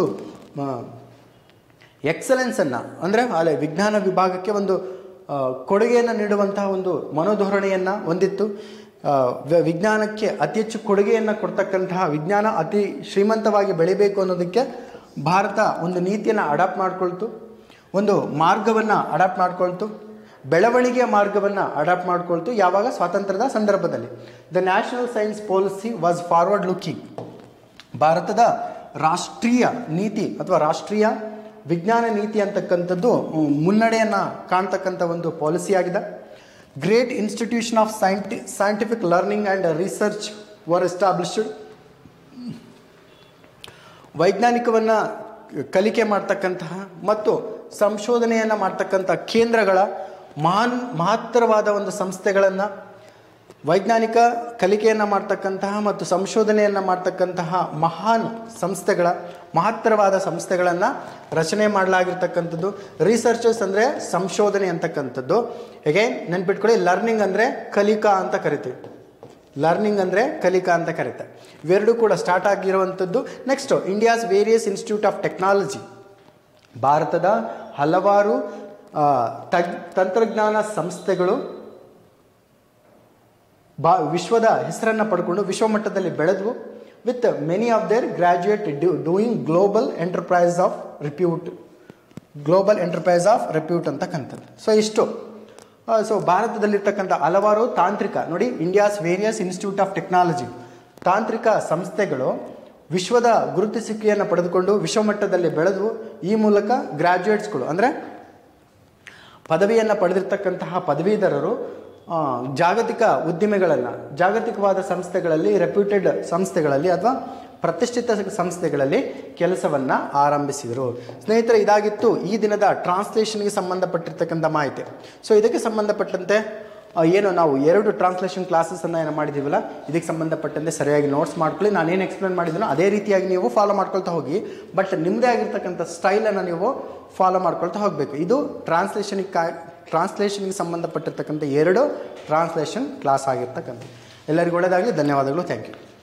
ಎಕ್ಸಲೆನ್ಸನ್ನು ಅಂದರೆ ಅಲ್ಲೇ ವಿಜ್ಞಾನ ವಿಭಾಗಕ್ಕೆ ಒಂದು ಆ, ಕೊಡುಗೆಯನ್ನು ನೀಡುವಂತಹ ಒಂದು ಮನೋಧೋರಣೆಯನ್ನು ಹೊಂದಿತ್ತು ಆ, ವ- ವಿಜ್ಞಾನಕ್ಕೆ ಅತಿ ಹೆಚ್ಚು ಕೊಡುಗೆಯನ್ನು ಕೊಡ್ತಕ್ಕಂತಹ ವಿಜ್ಞಾನ ಅತಿ ಶ್ರೀಮಂತವಾಗಿ ಬೆಳಿಬೇಕು ಅನ್ನೋದಕ್ಕೆ ಭಾರತ ಒಂದು ನೀತಿಯನ್ನು ಅಡಾಪ್ಟ್ ಮಾಡ್ಕೊಳ್ತು ಒಂದು ಮಾರ್ಗವನ್ನು ಅಡಾಪ್ಟ್ ಮಾಡ್ಕೊಳ್ತು ಬೆಳವಣಿಗೆಯ ಮಾರ್ಗವನ್ನು ಅಡಾಪ್ಟ್ ಮಾಡ್ಕೊಳ್ತು ಯಾವಾಗ ಸ್ವಾತಂತ್ರ್ಯದ ಸಂದರ್ಭದಲ್ಲಿ the national science policy was forward looking ಭಾರತದ ರಾಷ್ಟ್ರೀಯ ನೀತಿ ಅಥವಾ ರಾಷ್ಟ್ರೀಯ ವಿಜ್ಞಾನ ನೀತಿ ಅಂತಕ್ಕಂಥದ್ದು ಮ್, ಮುನ್ನಡೆಯನ್ನು ಕಾಣ್ತಕ್ಕಂಥ ಒಂದು ಪಾಲಿಸಿ ಆಗಿದೆ ಗ್ರೇಟ್ ಇನ್ಸ್ಟಿಟ್ಯೂಷನ್ ಆಫ್ ಸೈಂಟಿ scientific learning and research were established ವೈಜ್ಞಾನಿಕವನ್ನು ಕಲಿಕೆ ಮಾಡ್ತಕ್ಕಂತಹ ಮತ್ತು ಸಂಶೋಧನೆಯನ್ನು ಮಾಡ್ತಕ್ಕಂಥ ಕೇಂದ್ರಗಳ ಮಹಾನ್ ಮಹತ್ತರವಾದ ಒಂದು ಸಂಸ್ಥೆಗಳನ್ನು ವೈಜ್ಞಾನಿಕ ಕಲಿಕೆಯನ್ನು ಮಾಡ್ತಕ್ಕಂತಹ ಮತ್ತು ಸಂಶೋಧನೆಯನ್ನು ಮಾಡ್ತಕ್ಕಂತಹ ಮಹಾನ್ ಸಂಸ್ಥೆಗಳ ಮಹತ್ತರವಾದ ಸಂಸ್ಥೆಗಳನ್ನು ರಚನೆ ಮಾಡಲಾಗಿರ್ತಕ್ಕಂಥದ್ದು ರಿಸರ್ಚರ್ಸ್ ಅಂದರೆ ಸಂಶೋಧನೆ ಅಂತಕ್ಕಂಥದ್ದು ಹೇಗೆ ನೆನ್ಪಿಟ್ಕೊಳ್ಳಿ ಲರ್ನಿಂಗ್ ಅಂದರೆ ಕಲಿಕಾ ಅಂತ ಕರಿತೀವಿ ಲರ್ನಿಂಗ್ ಅಂದರೆ ಕಲಿಕಾ ಅಂತ ಕರೀತಾರೆ ಇವೆರಡೂ ಕೂಡ ಸ್ಟಾರ್ಟ್ ಆಗಿರುವಂಥದ್ದು next India's various institute of technology ಭಾರತದ ಹಲವಾರು ಆ, ತಗ್ ತಂತ್ರಜ್ಞಾನ ಸಂಸ್ಥೆಗಳು ಬಾ ವಿಶ್ವದ ಹೆಸರನ್ನು ಪಡ್ಕೊಂಡು ವಿಶ್ವಮಟ್ಟದಲ್ಲಿ ಬೆಳೆದವು with many of their graduate doing global enterprise of repute global enterprise of repute ಅಂತಕ್ಕಂಥದ್ದು ಸೊ ಇಷ್ಟು ಸೊ ಭಾರತದಲ್ಲಿರ್ತಕ್ಕಂಥ ಹಲವಾರು ತಾಂತ್ರಿಕ ನೋಡಿ India's various institute of technology ತಾಂತ್ರಿಕ ಸಂಸ್ಥೆಗಳು ವಿಶ್ವದ ಗುರುತಿಸುವಿಕೆಯನ್ನು ಪಡೆದುಕೊಂಡು ವಿಶ್ವಮಟ್ಟದಲ್ಲಿ ಬೆಳೆದು ಈ ಮೂಲಕ ಗ್ರ್ಯಾಜುಯೇಟ್ಸ್ಗಳು ಅಂದರೆ ಪದವಿಯನ್ನು ಪಡೆದಿರ್ತಕ್ಕಂತಹ ಪದವೀಧರರು ಆ, ಜಾಗತಿಕ ಉದ್ದಿಮೆಗಳನ್ನು ಜಾಗತಿಕವಾದ ಸಂಸ್ಥೆಗಳಲ್ಲಿ ರೆಪ್ಯೂಟೆಡ್ ಸಂಸ್ಥೆಗಳಲ್ಲಿ ಅಥವಾ ಪ್ರತಿಷ್ಠಿತ ಸಂಸ್ಥೆಗಳಲ್ಲಿ ಕೆಲಸವನ್ನು ಆರಂಭಿಸಿದರು ಸ್ನೇಹಿತರೆ ಇದಾಗಿತ್ತು ಈ ದಿನದ ಟ್ರಾನ್ಸ್ಲೇಷನ್ಗೆ ಸಂಬಂಧಪಟ್ಟಿರ್ತಕ್ಕಂಥ ಮಾಹಿತಿ ಸೊ ಇದಕ್ಕೆ ಸಂಬಂಧಪಟ್ಟಂತೆ ಆ, ಏನು ನಾವು ಎರಡು ಟ್ರಾನ್ಸ್ಲೇಷನ್ ಕ್ಲಾಸಸನ್ನು ಏನು ಮಾಡಿದ್ದೀವಲ್ಲ ಇದಕ್ಕೆ ಸಂಬಂಧಪಟ್ಟಂತೆ ಸರಿಯಾಗಿ ನೋಟ್ಸ್ ಮಾಡ್ಕೊಳ್ಳಿ ನಾನೇನು ಎಕ್ಸ್ಪ್ಲೇನ್ ಮಾಡಿದ್ದೀನೋ ಅದೇ ರೀತಿಯಾಗಿ ನೀವು ಫಾಲೋ ಮಾಡ್ಕೊಳ್ತಾ ಹೋಗಿ ಬಟ್ ನಿಮ್ಮದೇ ಆಗಿರ್ತಕ್ಕಂಥ ಸ್ಟೈಲನ್ನು ನೀವು ಫಾಲೋ ಮಾಡ್ಕೊಳ್ತಾ ಹೋಗಬೇಕು ಇದು ಟ್ರಾನ್ಸ್ಲೇಷನಿಗೆ ಕಾ ಟ್ರಾನ್ಸ್ಲೇಷನ್ಗೆ ಸಂಬಂಧಪಟ್ಟಿರ್ತಕ್ಕಂಥ ಎರಡು ಟ್ರಾನ್ಸ್ಲೇಷನ್ ಕ್ಲಾಸ್ ಆಗಿರ್ತಕ್ಕಂಥ ಎಲ್ಲರಿಗೂ ಒಳ್ಳೆಯದಾಗಲಿ ಧನ್ಯವಾದಗಳು ಥ್ಯಾಂಕ್ ಯು